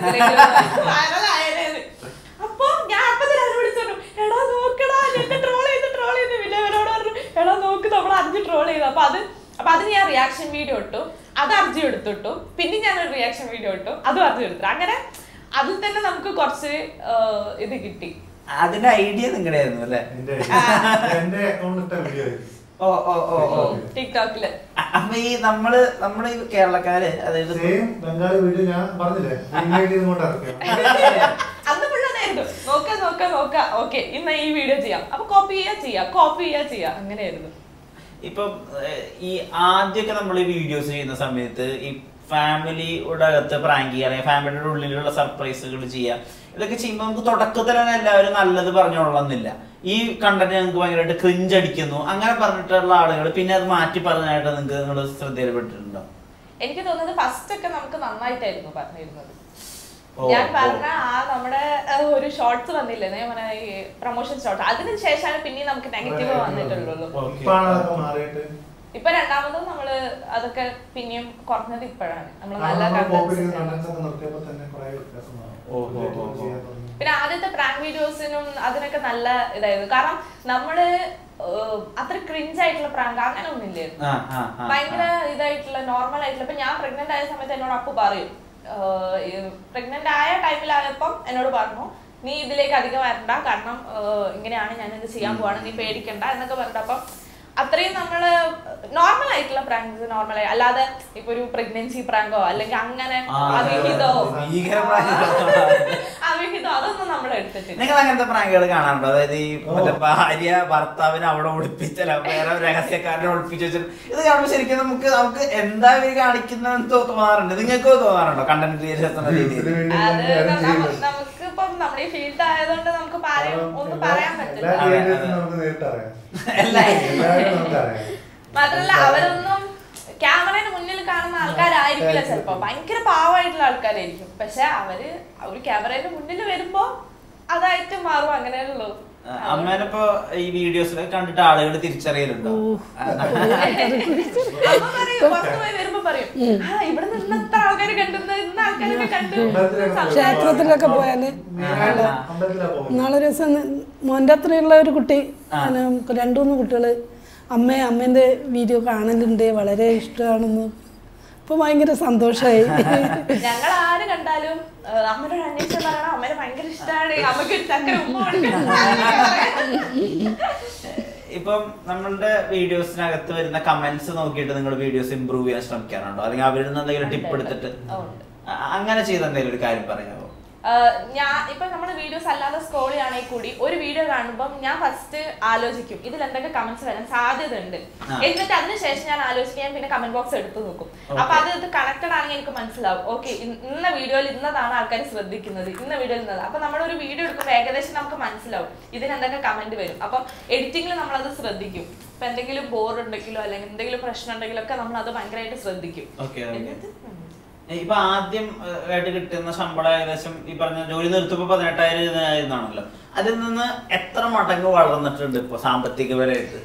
ചെയ്തിട്ടുണ്ടായിരുന്നു അപ്പൊ ഞാൻ അപ്പൊ തന്നെ അവനെ വിളിച്ചോണ്ടു എടാ നോക്കടാ എന്നെ ട്രോൾ ചെയ്ത് ട്രോൾ ചെയ്ത് പിന്നെ അവനോട് പറഞ്ഞു എടാ നോക്ക് നമ്മൾ അർജു ട്രോൾ ചെയ്തു അപ്പൊ അത് അപ്പൊ അതിന് ഞാൻ റിയാക്ഷൻ വീഡിയോ ഇട്ടു അത് അർജു എടുത്തിട്ടു പിന്നെ ഞാൻ ഒരു റിയാക്ഷൻ വീഡിയോ ഇട്ടു അതും അർജു എടുത്തു അങ്ങനെ അതിൽ തന്നെ നമുക്ക് കുറച്ച് ആ, ഇത് കിട്ടി അതിന്റെ ഐഡിയ നിങ്ങളുടെ ആയിരുന്നു അല്ലേ എന്റെ എന്റെ അക്കൗണ്ടിൽ ഇട്ട വീഡിയോ ആയിരുന്നു ഓ ഓ ഓ ഓ ടിക്ടോക്കില് അ- അപ്പൊ ഈ നമ്മള് നമ്മുടെ ഈ കേരളക്കാര് അതായത് സെയിം ബംഗാളി വീഡിയോ ഞാൻ പറഞ്ഞില്ലേ ഇങ്ങോട്ട് ഇങ്ങോട്ട് ഇറക്കിയോ അന്ന് പിള്ളേരായിരുന്നു നോക്ക നോക്ക നോക്ക ഓക്കെ ഇന്ന് ഈ വീഡിയോ ചെയ്യാം അപ്പൊ കോപ്പി ചെയ്യാ ചെയ്യാം കോപ്പി ചെയ്യാ ചെയ്യാം അങ്ങനെയായിരുന്നു ഇപ്പം ഏഹ്, ഈ ആദ്യമൊക്കെ നമ്മൾ ഈ വീഡിയോസ് ചെയ്യുന്ന സമയത്ത് ഈ ഫാമിലിയുടെ അകത്ത് പ്രാങ്ക് ചെയ്യുക അല്ലെങ്കിൽ ഫാമിലിയുടെ ഉള്ളിലുള്ള സർപ്രൈസുകൾ ചെയ്യുക ഇതൊക്കെ ചെയ്യുമ്പോൾ നമുക്ക് തുടക്കത്തിൽ തന്നെ എല്ലാവരും നല്ലത് പറഞ്ഞോളന്നില്ല ഈ കണ്ടന്റ് നിങ്ങൾക്ക് ഭയങ്കരമായിട്ട് ക്രിഞ്ച് അടിക്കുന്നു അങ്ങനെ പറഞ്ഞിട്ടുള്ള ആളുകൾ പിന്നെ അത് മാറ്റി പറഞ്ഞായിട്ട് നിങ്ങൾക്ക് നിങ്ങൾ ശ്രദ്ധയിൽപ്പെട്ടിട്ടുണ്ടോ എനിക്ക് തോന്നുന്നത് ഫസ്റ്റ് ഒക്കെ നമുക്ക് നന്നായിട്ടായിരുന്നു പറഞ്ഞിരുന്നത് ഓ, ഞാൻ ഓ. പറഞ്ഞ ആ നമ്മുടെ ആ, ഒരു ഷോർട്സ് വന്നില്ലേ ഞാൻ പറഞ്ഞ ഈ പ്രൊമോഷൻ ഷോർട്ട് അതിന് ശേഷമാണ് പിന്നെ നമുക്ക് നെഗറ്റീവ് വന്നിട്ടുള്ളൂ ഓക്കേ. ഇപ്പാണ് അതൊക്കെ മാറിയിട്ട് ഇപ്പൊ രണ്ടാമതും നമ്മള് അതൊക്കെ പിന്നെയും കുറഞ്ഞത് ഇപ്പോഴാണ് നമ്മൾ നല്ല നമ്മൾ പോപ്പുലർ കണ്ടന്റ്സ് കണ്ടന്റ്സ് ഒക്കെ നിർത്തിയപ്പോൾ തന്നെ കുറെ വ്യത്യാസം വന്നു. ഓ, ഓ, ഓ, ഓ. ചെയ്യാൻ തുടങ്ങി. പിന്നെ ആദ്യത്തെ പ്രാങ്ക് വീഡിയോസിനും അതിനൊക്കെ നല്ല ഇതായിരുന്നു കാരണം നമ്മള് ഏഹ്, അത്ര ക്രിഞ്ച് ആയിട്ടുള്ള പ്രാങ്ക് അങ്ങനെ ഒന്നുമില്ലായിരുന്നു ആ, ആ, ആ, ഭയങ്കര ആ. ഇതായിട്ടുള്ള നോർമൽ ആയിട്ടുള്ള ഇപ്പൊ ഞാൻ പ്രഗ്നന്റ് ആയ സമയത്ത് എന്നോട് അപ്പു പറയും പ്രഗ്നന്റ് ആയ ടൈമിലായപ്പം എന്നോട് പറഞ്ഞു നീ ഇതിലേക്ക് അധികം വരണ്ട കാരണം ഏഹ്, ഇങ്ങനെയാണ് ഞാൻ ഇത് ചെയ്യാൻ പോവാണ് നീ പേടിക്കണ്ട എന്നൊക്കെ പറഞ്ഞിട്ട് അപ്പം അത്രയും നമ്മള് നോർമൽ ആയിട്ടുള്ള പ്രാങ്ക്സ് നോർമൽ ആയി അല്ലാതെ ഇപ്പൊ ഒരു പ്രഗ്നൻസി പ്രാങ്കോ അല്ലെങ്കിൽ അങ്ങനെ ആ, അതെ, അതെ. അവിഹിതോ ഭീകരമായ അവിഹിതോ അതൊന്നും നമ്മൾ എടുത്തിട്ടില്ല നിങ്ങൾ അങ്ങനത്തെ പ്രാങ്കുകൾ കാണാറുണ്ടോ അതായത് ഈ ഓ. മറ്റേ ഭാര്യ ഭർത്താവിനെ അവിടെ ഒളിപ്പിച്ചല്ല വേറെ രഹസ്യക്കാരനെ ഒളിപ്പിച്ച് വെച്ചിട്ട് ഇത് കാണുമ്പോൾ ശരിക്കും നമുക്ക് നമുക്ക് എന്താ ഇവര് കാണിക്കുന്നതെന്ന് തോ- തോന്നാറുണ്ട് നിങ്ങൾക്കോ തോന്നാറുണ്ടോ കണ്ടന്റ് ക്രിയേഷൻ എന്ന രീതിയിൽ ഇതിന് വേണ്ടി അത് ഞാൻ കാര്യം നമ്മ- ചെയ്യുന്നത്. നമുക്ക് ഇപ്പം നമ്മുടെ ഈ ഫീൽഡ് ആയതുകൊണ്ട് നമുക്ക് പറയാൻ കാരണം ഒന്നും എല്ലാ- പറയാൻ എല്ലാ പറ്റില്ല അതെ, creators അതെ. ഉം നമുക്ക് നേരിട്ട് അറിയാം എല്ലാവരും. എല്ലാവരും നമുക്കറിയാം മാത്രല്ല അവരൊന്നും ക്യാമറയുടെ മുന്നിൽ കാണുന്ന ആൾക്കാരായിരിക്കില്ല ചിലപ്പോ ഭയങ്കര പാവമായിട്ടുള്ള ആൾക്കാരായിരിക്കും പക്ഷെ അവര് ഒരു ക്യാമറയുടെ മുന്നിൽ വരുമ്പോ അതായിട്ട് മാറും അങ്ങനെയുള്ളൂ ആ, അമ്മേനിപ്പോ ഈ വീഡിയോസിലൊക്കെ കണ്ടിട്ട് ആളുകൾ തിരിച്ചറിയലുണ്ടോ ആ, അമ്മ പറയും പുറത്ത് പോയി വരുമ്പോ പറയും ആ ഇവിടെ നിന്ന് എത്ര ആൾക്കാർ കണ്ടുന്നത് ഇന്ന് ആൾക്കാരൊക്കെ കണ്ടു ക്ഷേത്രത്തിലൊക്കെ പോയാല് മെയിനായിട്ട് അമ്പലത്തിലാ പോകുന്നത് നാളെ ഒരു ദിവസം മോൻ്റെ അത്രയുള്ള ഒരു കുട്ടി ആ. അങ്ങനെ രണ്ടു മൂന്ന് കുട്ടികൾ അമ്മ അമ്മേൻ്റെ വീഡിയോ കാണലുണ്ട് വളരെ ഇഷ്ടമാണെന്ന് അപ്പോൾ ഭയങ്കര സന്തോഷമായി ഞങ്ങൾ ആര് കണ്ടാലും ആ, അമ്മയുടെ അന്വേഷണം പറയണം അമ്മേനെ ഭയങ്കര ഇഷ്ടമാണ് അമ്മയ്ക്ക് ഒരു ചക്കര ഉമ്മ കൊടുക്കണം അങ്ങനെയൊക്കെ പറയാം. ഇപ്പം നമ്മളുടെ വീഡിയോസിനകത്ത് വരുന്ന കമന്റ്സ് നോക്കിയിട്ട് നിങ്ങൾ വീഡിയോസ് ഇമ്പ്രൂവ് ചെയ്യാൻ ശ്രമിക്കാറുണ്ടോ അല്ലെങ്കിൽ അവരിൽ നിന്ന് എന്തെങ്കിലും ടിപ്പ് ഉണ്ട്, എടുത്തിട്ട് ഉണ്ട്. ഉണ്ട്. ആ, അങ്ങനെ ചെയ്ത എന്തെങ്കിലും ഒരു കാര്യം പറയാമോ ആഹ് ഞാൻ ഇപ്പൊ നമ്മുടെ വീഡിയോസ് അല്ലാതെ സ്ക്രോൾ ചെയ്യുകയാണെങ്കിൽ കൂടി ഒരു വീഡിയോ കാണുമ്പോൾ ഞാൻ ഫസ്റ്റ് ആലോചിക്കും ഇതിൽ എന്തൊക്കെ കമന്റ്സ് വരാൻ സാധ്യത ഉണ്ട് ആ. എന്നിട്ട് അതിനുശേഷം ഞാൻ ആലോചിക്കും ഞാൻ പിന്നെ കമന്റ് ബോക്സ് എടുത്തു നോക്കും Okay. അപ്പൊ അത് ഇത് കണക്റ്റഡ് ആണെങ്കിൽ എനിക്ക് മനസ്സിലാവും ഓക്കെ ഇന്ന വീഡിയോയിൽ ഇന്നതാണ് ആൾക്കാർ ശ്രദ്ധിക്കുന്നത് ഇന്ന വീഡിയോയിൽ ഇന്നത് അപ്പൊ നമ്മൾ ഒരു വീഡിയോ എടുക്കുമ്പോൾ ഏകദേശം നമുക്ക് മനസ്സിലാവും ഇതിന് എന്തൊക്കെ കമന്റ് വരും അപ്പം എഡിറ്റിംഗിൽ നമ്മളത് ശ്രദ്ധിക്കും ഇപ്പൊ എന്തെങ്കിലും ബോർ ഉണ്ടെങ്കിലോ അല്ലെങ്കിൽ എന്തെങ്കിലും പ്രശ്നം ഉണ്ടെങ്കിലോ ഒക്കെ നമ്മൾ അത് ഭയങ്കരമായിട്ട് ശ്രദ്ധിക്കും ഓക്കെ ഓക്കെ എന്നിട്ട് ഉം. ഇപ്പൊ ആദ്യം ഏഹ്, ആയിട്ട് കിട്ടുന്ന ശമ്പളം ഏകദേശം ഈ പറഞ്ഞ ജോലി നിർത്തുമ്പോ പതിനെട്ടായിരം ഇരുപതിനായിരുന്നാണല്ലോ അതിൽ നിന്ന് എത്ര മടങ്ങ് വളർന്നിട്ടുണ്ട് ഇപ്പൊ സാമ്പത്തികപരമായിട്ട്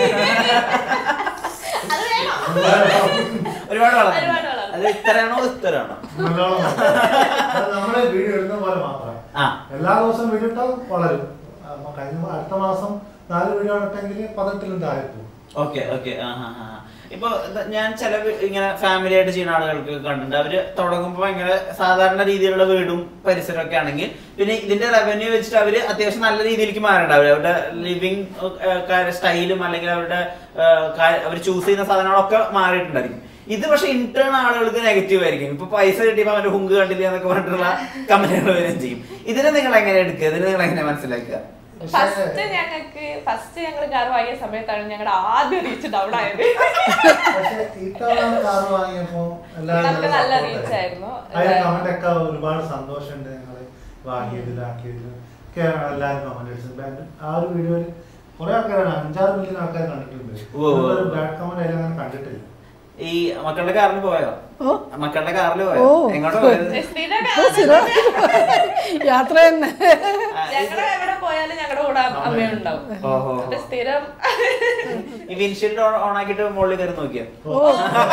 അത് വേണം ഒരുപാട് വളർന്നു ഒരുപാട് വളർന്നു. അത് ഇത്രയാണോ ഇത്രയാണോ നല്ലോണം അത് നമ്മുടെ വീഡിയോ ഇടുന്ന പോലെ മാത്രം ആ എല്ലാ ദിവസവും വീഡിയോ ഇട്ടാൽ വളരും ആ, കഴിഞ്ഞ അടുത്ത മാസം നാല് വീഡിയോ ഇട്ടെങ്കിൽ പതിനെട്ടിലും താഴെ പോകും ഓക്കെ ഓക്കെ ഇപ്പൊ ഇത് ഞാൻ ചില വി- ഇങ്ങനെ ഫാമിലി ആയിട്ട് ചെയ്യുന്ന ആളുകൾക്ക് കണ്ടിട്ടുണ്ട് അവര് തുടങ്ങുമ്പോൾ ഭയങ്കര സാധാരണ രീതിയിലുള്ള വീടും പരിസരവും ഒക്കെ ആണെങ്കിൽ പിന്നെ ഇതിന്റെ റവന്യൂ വെച്ചിട്ട് അവര് അത്യാവശ്യം നല്ല രീതിയിലേക്ക് മാറണ്ടാവില്ല അവരുടെ ലിവിങ് സ്റ്റൈലും അല്ലെങ്കിൽ അവരുടെ അവർ ചൂസ് ചെയ്യുന്ന സാധനങ്ങളൊക്കെ മാറിയിട്ടുണ്ടായിരിക്കും ഇത് പക്ഷെ ഇന്റേൺ ആളുകൾക്ക് നെഗറ്റീവ് ആയിരിക്കും ഇപ്പൊ പൈസ കിട്ടിയപ്പോ അവന്റെ ഹുങ്ക് കണ്ടില്ല എന്നൊക്കെ പറഞ്ഞിട്ടുള്ള കമന്റുകൾ വരികയും ചെയ്യും ഇതിനെ നിങ്ങൾ എങ്ങനെ എടുക്കുക ഇതിനെ നിങ്ങൾ എങ്ങനെ മനസ്സിലാക്കുക ഫസ്റ്റ് ഞങ്ങൾക്ക് ഫസ്റ്റ് ഞങ്ങൾ കാർ വാങ്ങിയ സമയത്താണ് ഞങ്ങളുടെ ആദ്യ റീച്ച് ഡൗൺ ആയത് പക്ഷെ ഇത്തവണ കാർ വാങ്ങിയപ്പോ നമുക്ക് നല്ല reach ആയിരുന്നു. അതിന് കമന്റ് ഒക്കെ ഒരുപാട് സന്തോഷമുണ്ട് ഞങ്ങള് വാങ്ങിയതിലാക്കിയതിൽ ഒക്കെ എല്ലാവരും കമന്റ് അടിച്ചത് ആ ഒരു വീഡിയോയിൽ കുറെ ആൾക്കാരാണ് അഞ്ചാറ് മില്യൺ ആൾക്കാർ കണ്ടിട്ടുണ്ട് ഉവ്വ് ഉവ്വ്. ബാഡ് കമന്റ് അതിൽ അങ്ങനെ കണ്ടിട്ടില്ല ഈ മക്കളുടെ കാറിൽ പോയോ ഓ മക്കളുടെ കാറിൽ ഓ. പോയോ എങ്ങോട്ട് പോയത് സ്ഥിരം ഓ, സ്ഥിരം യാത്ര തന്നെ ഞങ്ങൾ എവിടെ പോയാലും ഞങ്ങളുടെ കൂടെ അമ്മയുണ്ടാവും ഓഹോ അപ്പൊ സ്ഥിരം ഈ വിൻഷീൽഡ് ഓൺ ആക്കിയിട്ട് മുകളിൽ കയറി നോക്കിയോ ഓ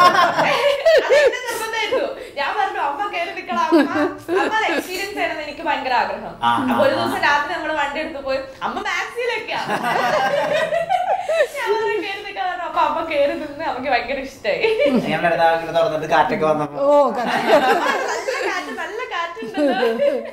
അതെന്റെ നിർബന്ധമായിരുന്നു. ഞാൻ പറഞ്ഞു അമ്മ കയറി നിൽക്കണം അമ്മ എക്സ്പീരിയൻസ് ചെയ്യണമെന്ന് എനിക്ക് ഭയങ്കര ആഗ്രഹം ആ, അപ്പൊ ഒരു ആ, ദിവസം രാത്രി നമ്മൾ വണ്ടി എടുത്ത് പോയി അമ്മ മാക്സിയിലൊക്കെയാ ഞാൻ പറഞ്ഞു കയറി നിൽക്കാൻ പറഞ്ഞു. അപ്പൊ അമ്മ കയറി നിന്ന് നമുക്ക് ഭയങ്കര ഇഷ്ടമായി ഞങ്ങളുടെ അടുത്ത് അങ്ങനെ തുറന്നിട്ട് കാറ്റൊക്കെ വന്നപ്പോ ഓ കറക്റ്റ്. നല്ല കാറ്റ് നല്ല കാറ്റുണ്ടല്ലോ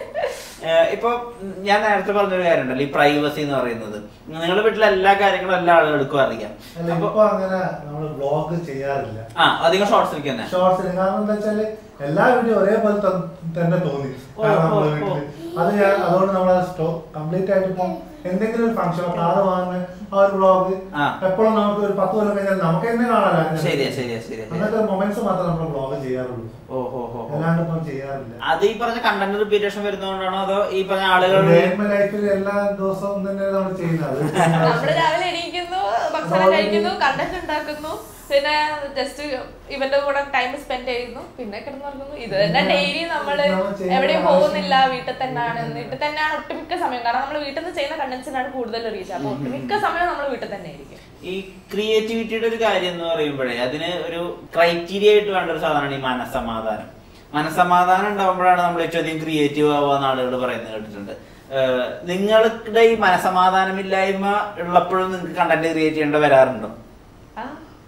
ഏഹ് ഇപ്പൊ ഞാൻ നേരത്തെ പറഞ്ഞൊരു കാര്യമുണ്ടല്ലോ ഈ പ്രൈവസി എന്ന് പറയുന്നത് നിങ്ങളുടെ വീട്ടിലെ എല്ലാ കാര്യങ്ങളും എല്ലാ ആളുകൾക്കും അറിയാം അല്ല അപ്പൊ ഇപ്പൊ അങ്ങനെ നമ്മൾ വ്ളോഗ് ചെയ്യാറില്ല ആ അധികം ഷോർട്സിലേക്ക് തന്നെ ഷോർട്സിന് കാരണം എന്താ വെച്ചാല് എല്ലാ വീഡിയോ ഒരേപോലെ ത- തന്നെ തോന്നി ഓ, കാരണം ഓ, നമ്മളെ ഓ. വീട്ടില് അത് ഞാൻ അതുകൊണ്ട് നമ്മൾ സ്റ്റോ കംപ്ലീറ്റ് ആയിട്ട് ഇപ്പം എന്തെങ്കിലും ഒരു ഫംഗ്ഷൻ കാറ് വാങ്ങുന്ന ആ ഒരു വ്ളോഗ് ആ. എപ്പോഴും നമുക്ക് ഒരു പത്ത് കൊല്ലം കഴിഞ്ഞാൽ നമുക്ക് തന്നെ കാണാൻ ശരിയാ ശരിയാ ശരിയാ ശരിയാ. അങ്ങനത്തെ മൊമെന്റ്സ് മാത്രമേ നമ്മൾ വ്ളോഗ് ചെയ്യാറുള്ളൂ ഓ ഹോ ഹോ ഹോ. അല്ലാണ്ട് ഇപ്പം ചെയ്യാറില്ല അത് ഈ പറഞ്ഞ കണ്ടന്റ് റിപ്പീറ്റേഷൻ വരുന്നതുകൊണ്ടാണോ അതോ ഈ പറഞ്ഞ ആളുകൾ ലൈഫിൽ എല്ലാ ദിവസവും തന്നെ നമ്മൾ ചെയ്യുന്നത് നമ്മള് രാവിലെ എണീക്കുന്നു ഭക്ഷണം കഴിക്കുന്നു കണ്ടന്റ് ഉണ്ടാക്കുന്നു പിന്നെ ജസ്റ്റ് ഇവന്റെ കൂടെ ടൈം സ്പെൻഡ് ചെയ്യുന്നു പിന്നെ കിടന്നുറങ്ങുന്നു ഇത് തന്നെ ഡെയിലി നമ്മള് നമ്മൾ ചെയ്യേണ്ട എവിടെയും ആവശ്യം പോകുന്നില്ല വീട്ടിൽ തന്നെയാണ് വീട്ടിൽ തന്നെയാണ് ഒട്ടുമിക്ക സമയം കാരണം നമ്മൾ വീട്ടിൽ നിന്ന് ചെയ്യുന്ന കണ്ടന്റ്സിനാണ് കൂടുതൽ റീച്ച് അപ്പൊ ഒട്ടുമിക്ക സമയം നമ്മൾ വീട്ടിൽ തന്നെ ആയിരിക്കും ഈ ക്രിയേറ്റിവിറ്റിയുടെ ഒരു കാര്യം എന്ന് പറയുമ്പോഴേ അതിന് ഒരു ക്രൈറ്റീരിയ ആയിട്ട് വേണ്ട ഒരു സാധനമാണ് ഈ മനസമാധാനം മനസമാധാനം ഉണ്ടാകുമ്പോഴാണ് നമ്മൾ ഏറ്റവും അധികം ക്രിയേറ്റീവ് ആവാന്ന് ആളുകൾ പറയുന്നത് കേട്ടിട്ടുണ്ട് ഏഹ് നിങ്ങളുടെ ഈ മനസമാധാനമില്ലായ്മ ഉള്ളപ്പോഴും നിങ്ങൾക്ക് കണ്ടന്റ് ക്രിയേറ്റ് ചെയ്യേണ്ട വരാറുണ്ടോ ആ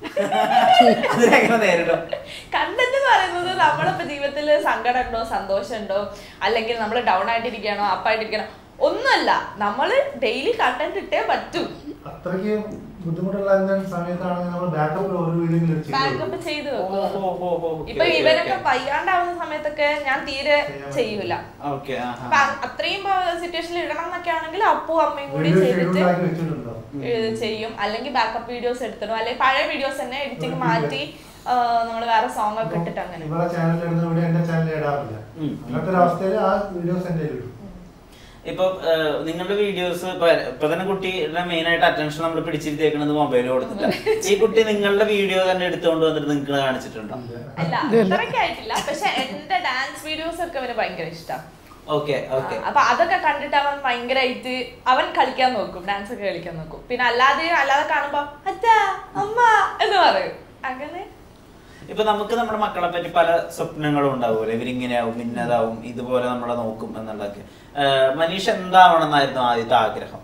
അതിനെങ്ങനെ നേരിടും കണ്ടന്റ് എന്ന് പറയുന്നത് നമ്മളിപ്പോ ജീവിതത്തിൽ സങ്കടം ഉണ്ടോ സന്തോഷം ഉണ്ടോ അല്ലെങ്കിൽ നമ്മൾ ഡൗൺ ആയിട്ടിരിക്കണോ അപ്പായിട്ടിരിക്കണോ ഒന്നുമല്ല നമ്മൾ ഡെയിലി കണ്ടന്റ് ഇട്ടേ പറ്റൂ അത്രയ്ക്ക് ബുദ്ധിമുട്ടുള്ള സമയത്താണെങ്കിൽ നമ്മൾ ബാക്കപ്പ് ഒരു വീഡിയോ ബാക്കപ്പ് ചെയ്ത് ഓ, വെക്കും ഓ, ഓ, ഓ, okay, ഇപ്പൊ okay, ഇവരൊക്കെ okay. വയ്യാണ്ടാവുന്ന സമയത്തൊക്കെ ഞാൻ തീരെ ചെയ്യാൻ ചെയ്യൂല Okay, ആഹാ. അപ്പൊ അ- അത്രയും സിറ്റുവേഷനിൽ ഇടണം എന്നൊക്കെ ആണെങ്കിൽ അപ്പു അമ്മയും കൂടി വീഡിയോ ചെയ്തിട്ട് ഷെഡ്യൂൾ ആക്കി വെച്ചിട്ടുണ്ടോ ഇത് ചെയ്യും അല്ലെങ്കിൽ ബാക്കപ്പ് വീഡിയോസ് എടുത്തിടും അല്ലെങ്കിൽ പഴയ വീഡിയോസ് തന്നെ എഡിറ്റിംഗ് ഉം. മാറ്റി നമ്മൾ വേറെ സോങ് ഒക്കെ ഇട്ടിട്ട് അങ്ങനെ ഇവരെ ചാനലിൽ ഇടുന്ന വീഡിയോ എന്റെ ചാനലിൽ ഇടാറില്ല ഉം. അങ്ങനത്തെ ഒരു അവസ്ഥയിൽ ആ വീഡിയോസ് എന്റെ ഇടും ഇപ്പൊ ഏഹ്, നിങ്ങളുടെ വീഡിയോസ് ഇപ്പൊ ഇപ്പൊ തന്നെ കുട്ടിയുടെ മെയിൻ ആയിട്ട് അറ്റൻഷൻ നമ്മൾ പിടിച്ചിരുത്തേക്കുന്നത് മൊബൈൽ കൊടുത്തില്ല ഈ കുട്ടി നിങ്ങളുടെ വീഡിയോ തന്നെ എടുത്തുകൊണ്ട് വന്നിട്ട് നിങ്ങൾക്ക് കാണിച്ചിട്ടുണ്ടോ അല്ല അത്രയ്ക്ക് ആയിട്ടില്ല പക്ഷെ എന്റെ ഡാൻസ് വീഡിയോസ് ഒക്കെ അവന് ഭയങ്കര ഇഷ്ടം ഓക്കെ ഓക്കെ അപ്പൊ അതൊക്കെ കണ്ടിട്ട് അവൻ ഭയങ്കരമായിട്ട് അവൻ കളിക്കാൻ നോക്കും ഡാൻസ് ഒക്കെ കളിക്കാൻ നോക്കും പിന്നെ അല്ലാതെ അല്ലാതെ കാണുമ്പോ അച്ഛാ അമ്മ എന്ന് പറയും അങ്ങനെ ഇപ്പൊ നമുക്ക് നമ്മുടെ മക്കളെ പറ്റി പല സ്വപ്നങ്ങളും ഉണ്ടാവുമല്ലോ ഇവരിങ്ങനെയാവും ഇന്നതാവും ഇതുപോലെ നമ്മളെ നോക്കും എന്നുള്ളതൊക്കെ ഏഹ്, മനീഷ് എന്താവണം എന്നായിരുന്നു ആദ്യത്തെ ആഗ്രഹം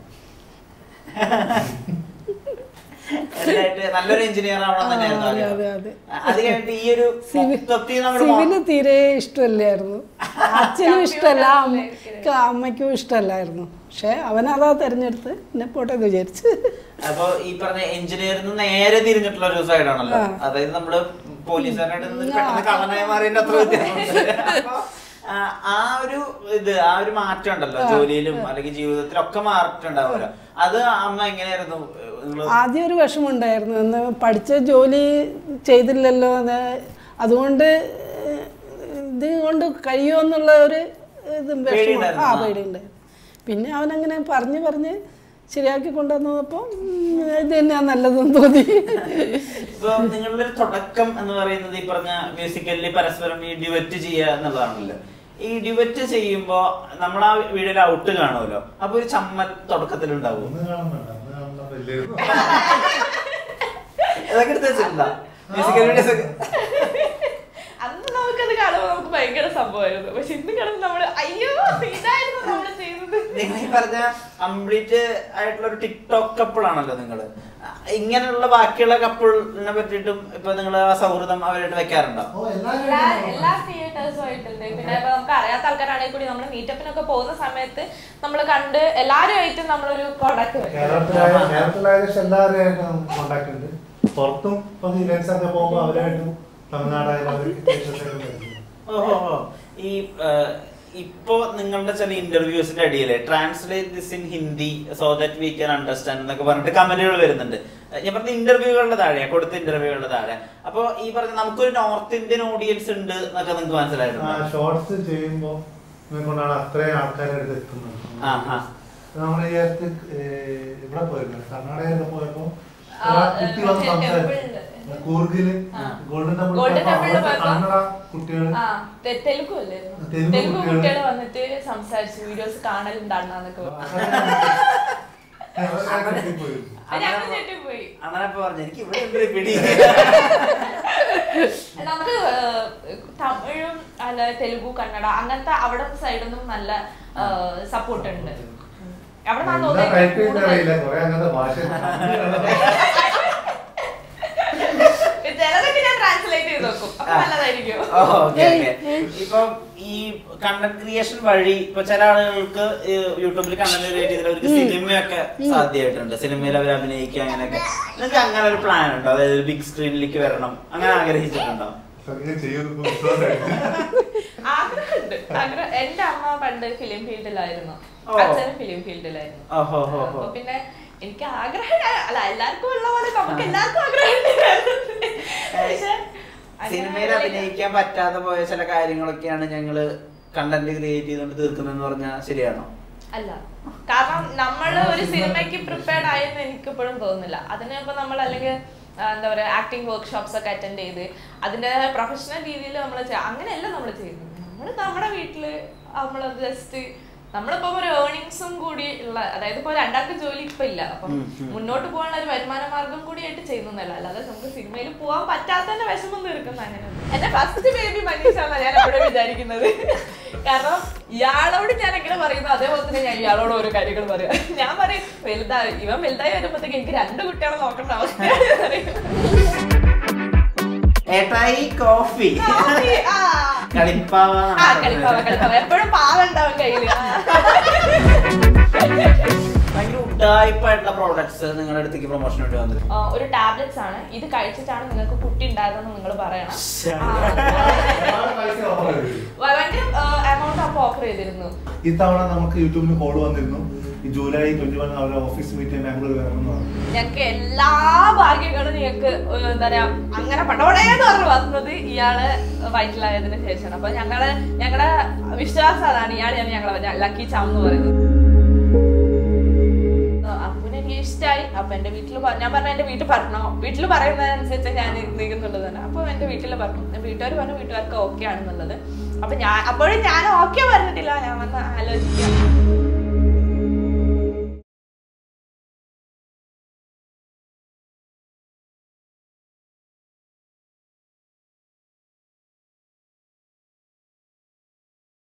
എന്തായിട്ട് നല്ലൊരു എഞ്ചിനീയർ ആവണം തന്നെയായിരുന്നു ആ, അതെ, ആഗ്രഹം അതെ, അതെ. അത് കഴിഞ്ഞിട്ട് ഈ ഒരു മൊത്തത്തിൽ നമ്മുടെ സിവില് മോ- തീരെ ഇഷ്ടമല്ലായിരുന്നു അച്ഛനും ഇഷ്ടമല്ല അമ്മ അമ്മയ്ക്കും ഇഷ്ടമല്ലായിരുന്നു പക്ഷെ അവനതാ തെരഞ്ഞെടുത്ത് എന്നെ പോട്ടെ എന്ന് വിചാരിച്ച് അപ്പൊ ഈ പറഞ്ഞ എഞ്ചിനീയറിന് നേരെ തിരിഞ്ഞിട്ടുള്ള ഒരു സൈഡാണല്ലോ ആ. അതായത് നമ്മള് പോലീസുകാരായിട്ട് നിന്ന് പെട്ടെന്ന് കള്ളനായി മാറിയതിന്റെ അത്ര വ്യത്യാസമുണ്ട് അപ്പൊ ആ, ആ ഒരു ഇത് ആ ഒരു മാറ്റം ഉണ്ടല്ലോ ജോലിയിലും അല്ലെങ്കിൽ ജീവിതത്തിലൊക്കെ മാറിയിട്ടുണ്ടാവുമല്ലോ അത് അമ്മ എങ്ങനെയായിരുന്നു നിങ്ങള് ആദ്യം ഒരു വിഷമമുണ്ടായിരുന്നു എന്ന് പഠിച്ച ജോലി ചെയ്തില്ലല്ലോ എന്ന് അതുകൊണ്ട് ഇത് കൊണ്ട് കഴിയുമോ എന്നുള്ള ഒരു ഇത് വിഷമം പേടിയുണ്ടായിരുന്നു. ആ ആ. പേടിയുണ്ടായിരുന്നു പിന്നെ അവനങ്ങനെ പറഞ്ഞ് പറഞ്ഞ് ശരിയാക്കി കൊണ്ടുവന്നപ്പോൾ ഇത് തന്നെയാണ് നല്ലതെന്ന് തോന്നി ഇപ്പൊ നിങ്ങളുടെ ഒരു തുടക്കം എന്ന് പറയുന്നത് ഈ പറഞ്ഞ മ്യൂസിക്കലി പരസ്പരം ഈ ഡിവറ്റ് ചെയ്യുക എന്നുള്ളതാണല്ലോ ഈ ഡിവറ്റ് ചെയ്യുമ്പോ നമ്മൾ ആ വീഡിയോയിൽ ഔട്ട് കാണുമല്ലോ അപ്പൊ ഒരു ചമ്മൽ തുടക്കത്തിൽ ഉണ്ടാവും ഒന്ന് കാണുന്നുണ്ട് അന്ന് കാണുന്ന വലിയ അതൊക്കെ എടുത്ത് വെച്ചിട്ടുണ്ടോ മ്യൂസിക്കൽ വീഡിയോസ് ഒക്കെ അന്ന് നമുക്കത് കാണുമ്പോൾ നമുക്ക് ഭയങ്കര സംഭവമായിരുന്നു പക്ഷെ ഇന്ന് കിടന്ന് നമ്മള് അയ്യോ ഇതായിരുന്നു നമ്മള് ചെയ്തത് നിങ്ങൾ ഈ പറഞ്ഞ കംപ്ലീറ്റ് ആയിട്ടുള്ള ഒരു ടിക്ടോക്ക് കപ്പിൾ ആണല്ലോ നിങ്ങള് ഇങ്ങനെയുള്ള ബാക്കിയുള്ള കപ്പിളിനെ പറ്റിയിട്ടും ഇപ്പൊ നിങ്ങൾ ആ സൗഹൃദം അവരായിട്ട് വെക്കാറുണ്ടോ ഓ എല്ലാ എല്ലാവരും എല്ലാ തിയേറ്റേഴ്സും ആയിട്ടുണ്ട് പിന്നെ ഇപ്പൊ നമുക്ക് അറിയാത്ത ആൾക്കാരാണെങ്കിൽ കൂടി നമ്മൾ മീറ്റപ്പിനൊക്കെ പോകുന്ന സമയത്ത് നമ്മൾ കണ്ട് എല്ലാവരുമായിട്ടും നമ്മളൊരു കോണ്ടാക്ട് വെക്കും കേരളത്തിലായ കേരളത്തിലായ ഏകദേശം എല്ലാവരുമായിട്ടും നമുക്ക് കോണ്ടാക്ട് ഉണ്ട് പുറത്തും ഇപ്പൊ ഇവന്റ്സ് ഒക്കെ പോകുമ്പോൾ അവരായിട്ടും തമിഴ്നാടായാലും അവർക്ക് ഓഹോ ഈ ആ, ഇപ്പോ നിങ്ങളുടെ ചില ഇന്റർവ്യൂസിന്റെ അടിയില് translate this in Hindi so that we can understand എന്നൊക്കെ പറഞ്ഞിട്ട് കമന്റുകൾ വരുന്നുണ്ട് ഞാൻ പറഞ്ഞ ഇന്റർവ്യൂകളുടെ താഴെ കൊടുത്ത ഇന്റർവ്യൂകളുടെ താഴെ അപ്പൊ ഈ പറഞ്ഞ നമുക്കൊരു നോർത്ത് ഇന്ത്യൻ ഓഡിയൻസ് ഉണ്ട് എന്നൊക്കെ നിങ്ങൾക്ക് മനസ്സിലായിട്ടുണ്ട് ഷോർട്സ് ചെയ്യുമ്പോ കൊണ്ടാണ് അത്രയും ആൾക്കാരുടെ അടുത്ത് എത്തുന്നത് ആ ആ നമ്മൾ ഈ അടുത്ത് ഏഹ് ഇവിടെ പോയിരുന്നു കർണാടകയിലൊക്കെ പോയപ്പോ ആ, ഒരാ കുട്ടി വന്ന് മറ്റേ സംസാരിച്ചു temple. കൂർഗില് ആ. ഗോൾഡൻ ടെമ്പിൾ Golden പോയപ്പോ Temple അവിടുത്തെ പോയപ്പോ കന്നഡ കുട്ടികൾ ആ തെ- തെലുഗു അല്ലായിരുന്നു തെലുഗു തെലുഗു കുട്ടികള്. കുട്ടികൾ വന്നിട്ട് സംസാരിച്ചു വീഡിയോസ് കാണലുണ്ടാണെന്നൊക്കെ ഞങ്ങൾ ഞെട്ടിപ്പോയി അങ്ങനെ പറഞ്ഞു എനിക്ക് ഇവിടെ എന്തൊരു പിടി നമുക്ക് ഏഹ്, തമിഴും അല്ല തെലുഗു കന്നഡ അങ്ങനത്തെ അവിടെ സൈഡൊന്നും നല്ല സപ്പോർട്ട് ഉണ്ട് ഉം. അവിടെ നിന്നാണ് എന്താ ടൈപ്പ് ചെയ്യുന്ന തോന്നുന്നത് അറിയില്ല കൊറേ അങ്ങനത്തെ ഭാഷ ചിലതൊക്കെ ഞാൻ ട്രാൻസ്ലേറ്റ് ചെയ്ത് നോക്കും അപ്പൊ ആ. നല്ലതായിരിക്കും ഓക്കെ ഓക്കെ ഇപ്പൊ ഈ കണ്ടന്റ് ക്രിയേഷൻ വഴി ഇപ്പൊ ചില ആളുകൾക്ക് യൂട്യൂബിൽ കണ്ടന്റ് ക്രിയേറ്റ് ചെയ്തിട്ട് അവർക്ക് സിനിമയൊക്കെ സാധ്യമായിട്ടുണ്ട് സിനിമയിൽ അവർ അഭിനയിക്കുക അങ്ങനെയൊക്കെ നിങ്ങൾക്ക് അങ്ങനെ ഒരു പ്ലാൻ ഉണ്ടോ അതായത് ബിഗ് സ്ക്രീനിലേക്ക് വരണം അങ്ങനെ ആഗ്രഹിച്ചിട്ടുണ്ടോ അങ്ങനെ ചെയ്യുന്നു വിശ്വാസമായിട്ട്. ആഗ്രഹമുണ്ട് ആഗ്രഹം എന്റെ അമ്മ പണ്ട് ഫിലിം ഫീൽഡിലായിരുന്നു ഓ. അച്ഛനും ഫിലിം ഫീൽഡിലായിരുന്നു ഓഹോ ഹോ ഹോ അപ്പൊ പിന്നെ എനിക്ക് ആഗ്രഹം അല്ല എല്ലാവർക്കും ഉള്ള പോലെ നമുക്ക് എല്ലാവർക്കും ആഗ്രഹമുണ്ട് പക്ഷെ അങ്ങനെ സിനിമയിൽ like- അഭിനയിക്കാൻ പറ്റാതെ പോയ ചില കാര്യങ്ങളൊക്കെയാണ് ഞങ്ങള് കണ്ടന്റ് ക്രിയേറ്റ് ചെയ്തുകൊണ്ട് തീർക്കുന്നതെന്ന് പറഞ്ഞാൽ ശരിയാണോ അല്ല കാരണം നമ്മൾ ഒരു സിനിമയ്ക്ക് പ്രിപ്പയർഡ് ആയെന്ന് എനിക്ക് ഇപ്പോഴും തോന്നുന്നില്ല അതിന് ഇപ്പൊ നമ്മൾ അല്ലെങ്കിൽ ആ, എന്താ പറയാ ആക്ടിങ് വർക്ക്ഷോപ്സ് ഒക്കെ അറ്റൻഡ് ചെയ്ത് അതിൻ്റെതായ പ്രൊഫഷണൽ രീതിയിൽ നമ്മൾ അങ്ങനെയല്ല നമ്മൾ ചെയ്യുന്നത് നമ്മൾ നമ്മുടെ വീട്ടില് നമ്മൾ ജസ്റ്റ് നമ്മളിപ്പോ ഒരു ഏർണിങ്സും കൂടി ഉള്ള അതായത് ഇപ്പൊ രണ്ടാൾക്ക് ജോലി ഇപ്പൊ ഇല്ല അപ്പം ഉം, ഉം. മുന്നോട്ട് പോകാനുള്ള ഒരു വരുമാന മാർഗം കൂടിയായിട്ട് ചെയ്യുന്നതല്ല അല്ലാതെ നമുക്ക് സിനിമയിൽ പോകാൻ പറ്റാത്തതിന്റെ വിഷമം തീർക്കുന്ന അങ്ങനെ എന്റെ ഫസ്റ്റ് ബേബി മനീഷാണ് ഞാൻ എപ്പോഴും വിചാരിക്കുന്നത് കാരണം ഇയാളോട് ഞാൻ എങ്ങനെ പറയുന്നു അതേപോലെ തന്നെ ഞാൻ ഇയാളോട് ഓരോ കാര്യങ്ങൾ പറയാം ഞാൻ പറയും വലുതായി ഇവൻ വലുതായി വരുമ്പോഴത്തേക്ക് എനിക്ക് രണ്ട് കുട്ടികളെ നോക്കേണ്ട അവസ്ഥയാണ് പറയും. ഏട്ടായി കോഫി കോഫി, ആ. കളിപ്പാവ ആ കളിപ്പാവ കളിപ്പാവ എപ്പോഴും പാവുണ്ടാവും കയ്യില് ആ. ഭയങ്കര ഉഡായിപ്പായിട്ടുള്ള പ്രോഡക്ട്സ് നിങ്ങളുടെ അടുത്തേക്ക് പ്രൊമോഷൻ വേണ്ടി വന്നിട്ടുണ്ട് ആ, ഒരു ടാബ്ലറ്റ്സ് ആണ് ഇത് കഴിച്ചിട്ടാണ് നിങ്ങൾക്ക് കുട്ടി ഉണ്ടായതെന്ന് നിങ്ങൾ പറയണം ആ, ഒരുപാട് പൈസ offer ചെയ്തു. ഭയങ്കര എമൗണ്ട് അപ്പൊ ഓഫർ ചെയ്തിരുന്നു ഇത്തവണ നമുക്ക് യൂട്യൂബിന് കോൾ വന്നിരുന്നു ഈ ജൂലൈ ട്വന്റി വൺ അവരുടെ ഓഫീസ് മീറ്റ് ബാംഗ്ലൂർ വരണം എന്ന് പറഞ്ഞു ഞങ്ങൾക്ക് എല്ലാ ഭാഗ്യങ്ങളും ഞങ്ങൾക്ക് ഒരു എന്താ പറയാ അങ്ങനെ പടപടേന്ന് പറഞ്ഞു വന്നത് ഇയാള് വയറ്റിലായതിനു ശേഷമാണ് അപ്പൊ ഞങ്ങള് ഞങ്ങളുടെ വിശ്വാസം അതാണ് ഇയാളെയാണ് ഞങ്ങളെ ലക്കി ചാം എന്ന് പറയുന്നത് അപ്പുനെ എനിക്ക് ഇഷ്ടമായി അപ്പൊ എന്റെ വീട്ടിൽ ഞാൻ പറഞ്ഞ എന്റെ വീട്ടിൽ പറഞ്ഞോ വീട്ടിൽ പറയുന്നതനുസരിച്ച് ഞാൻ നീങ്ങുന്നുള്ളത് തന്നെ അപ്പൊ എന്റെ വീട്ടിൽ പറഞ്ഞു വീട്ടുകാർ പറഞ്ഞു വീട്ടുകാർക്ക് ഓക്കെ ആണെന്നുള്ളത് അപ്പൊ ഞാൻ അപ്പോഴും ഞാൻ ഓക്കെ പറഞ്ഞിട്ടില്ല ഞാൻ വന്ന് ആലോചിക്കാം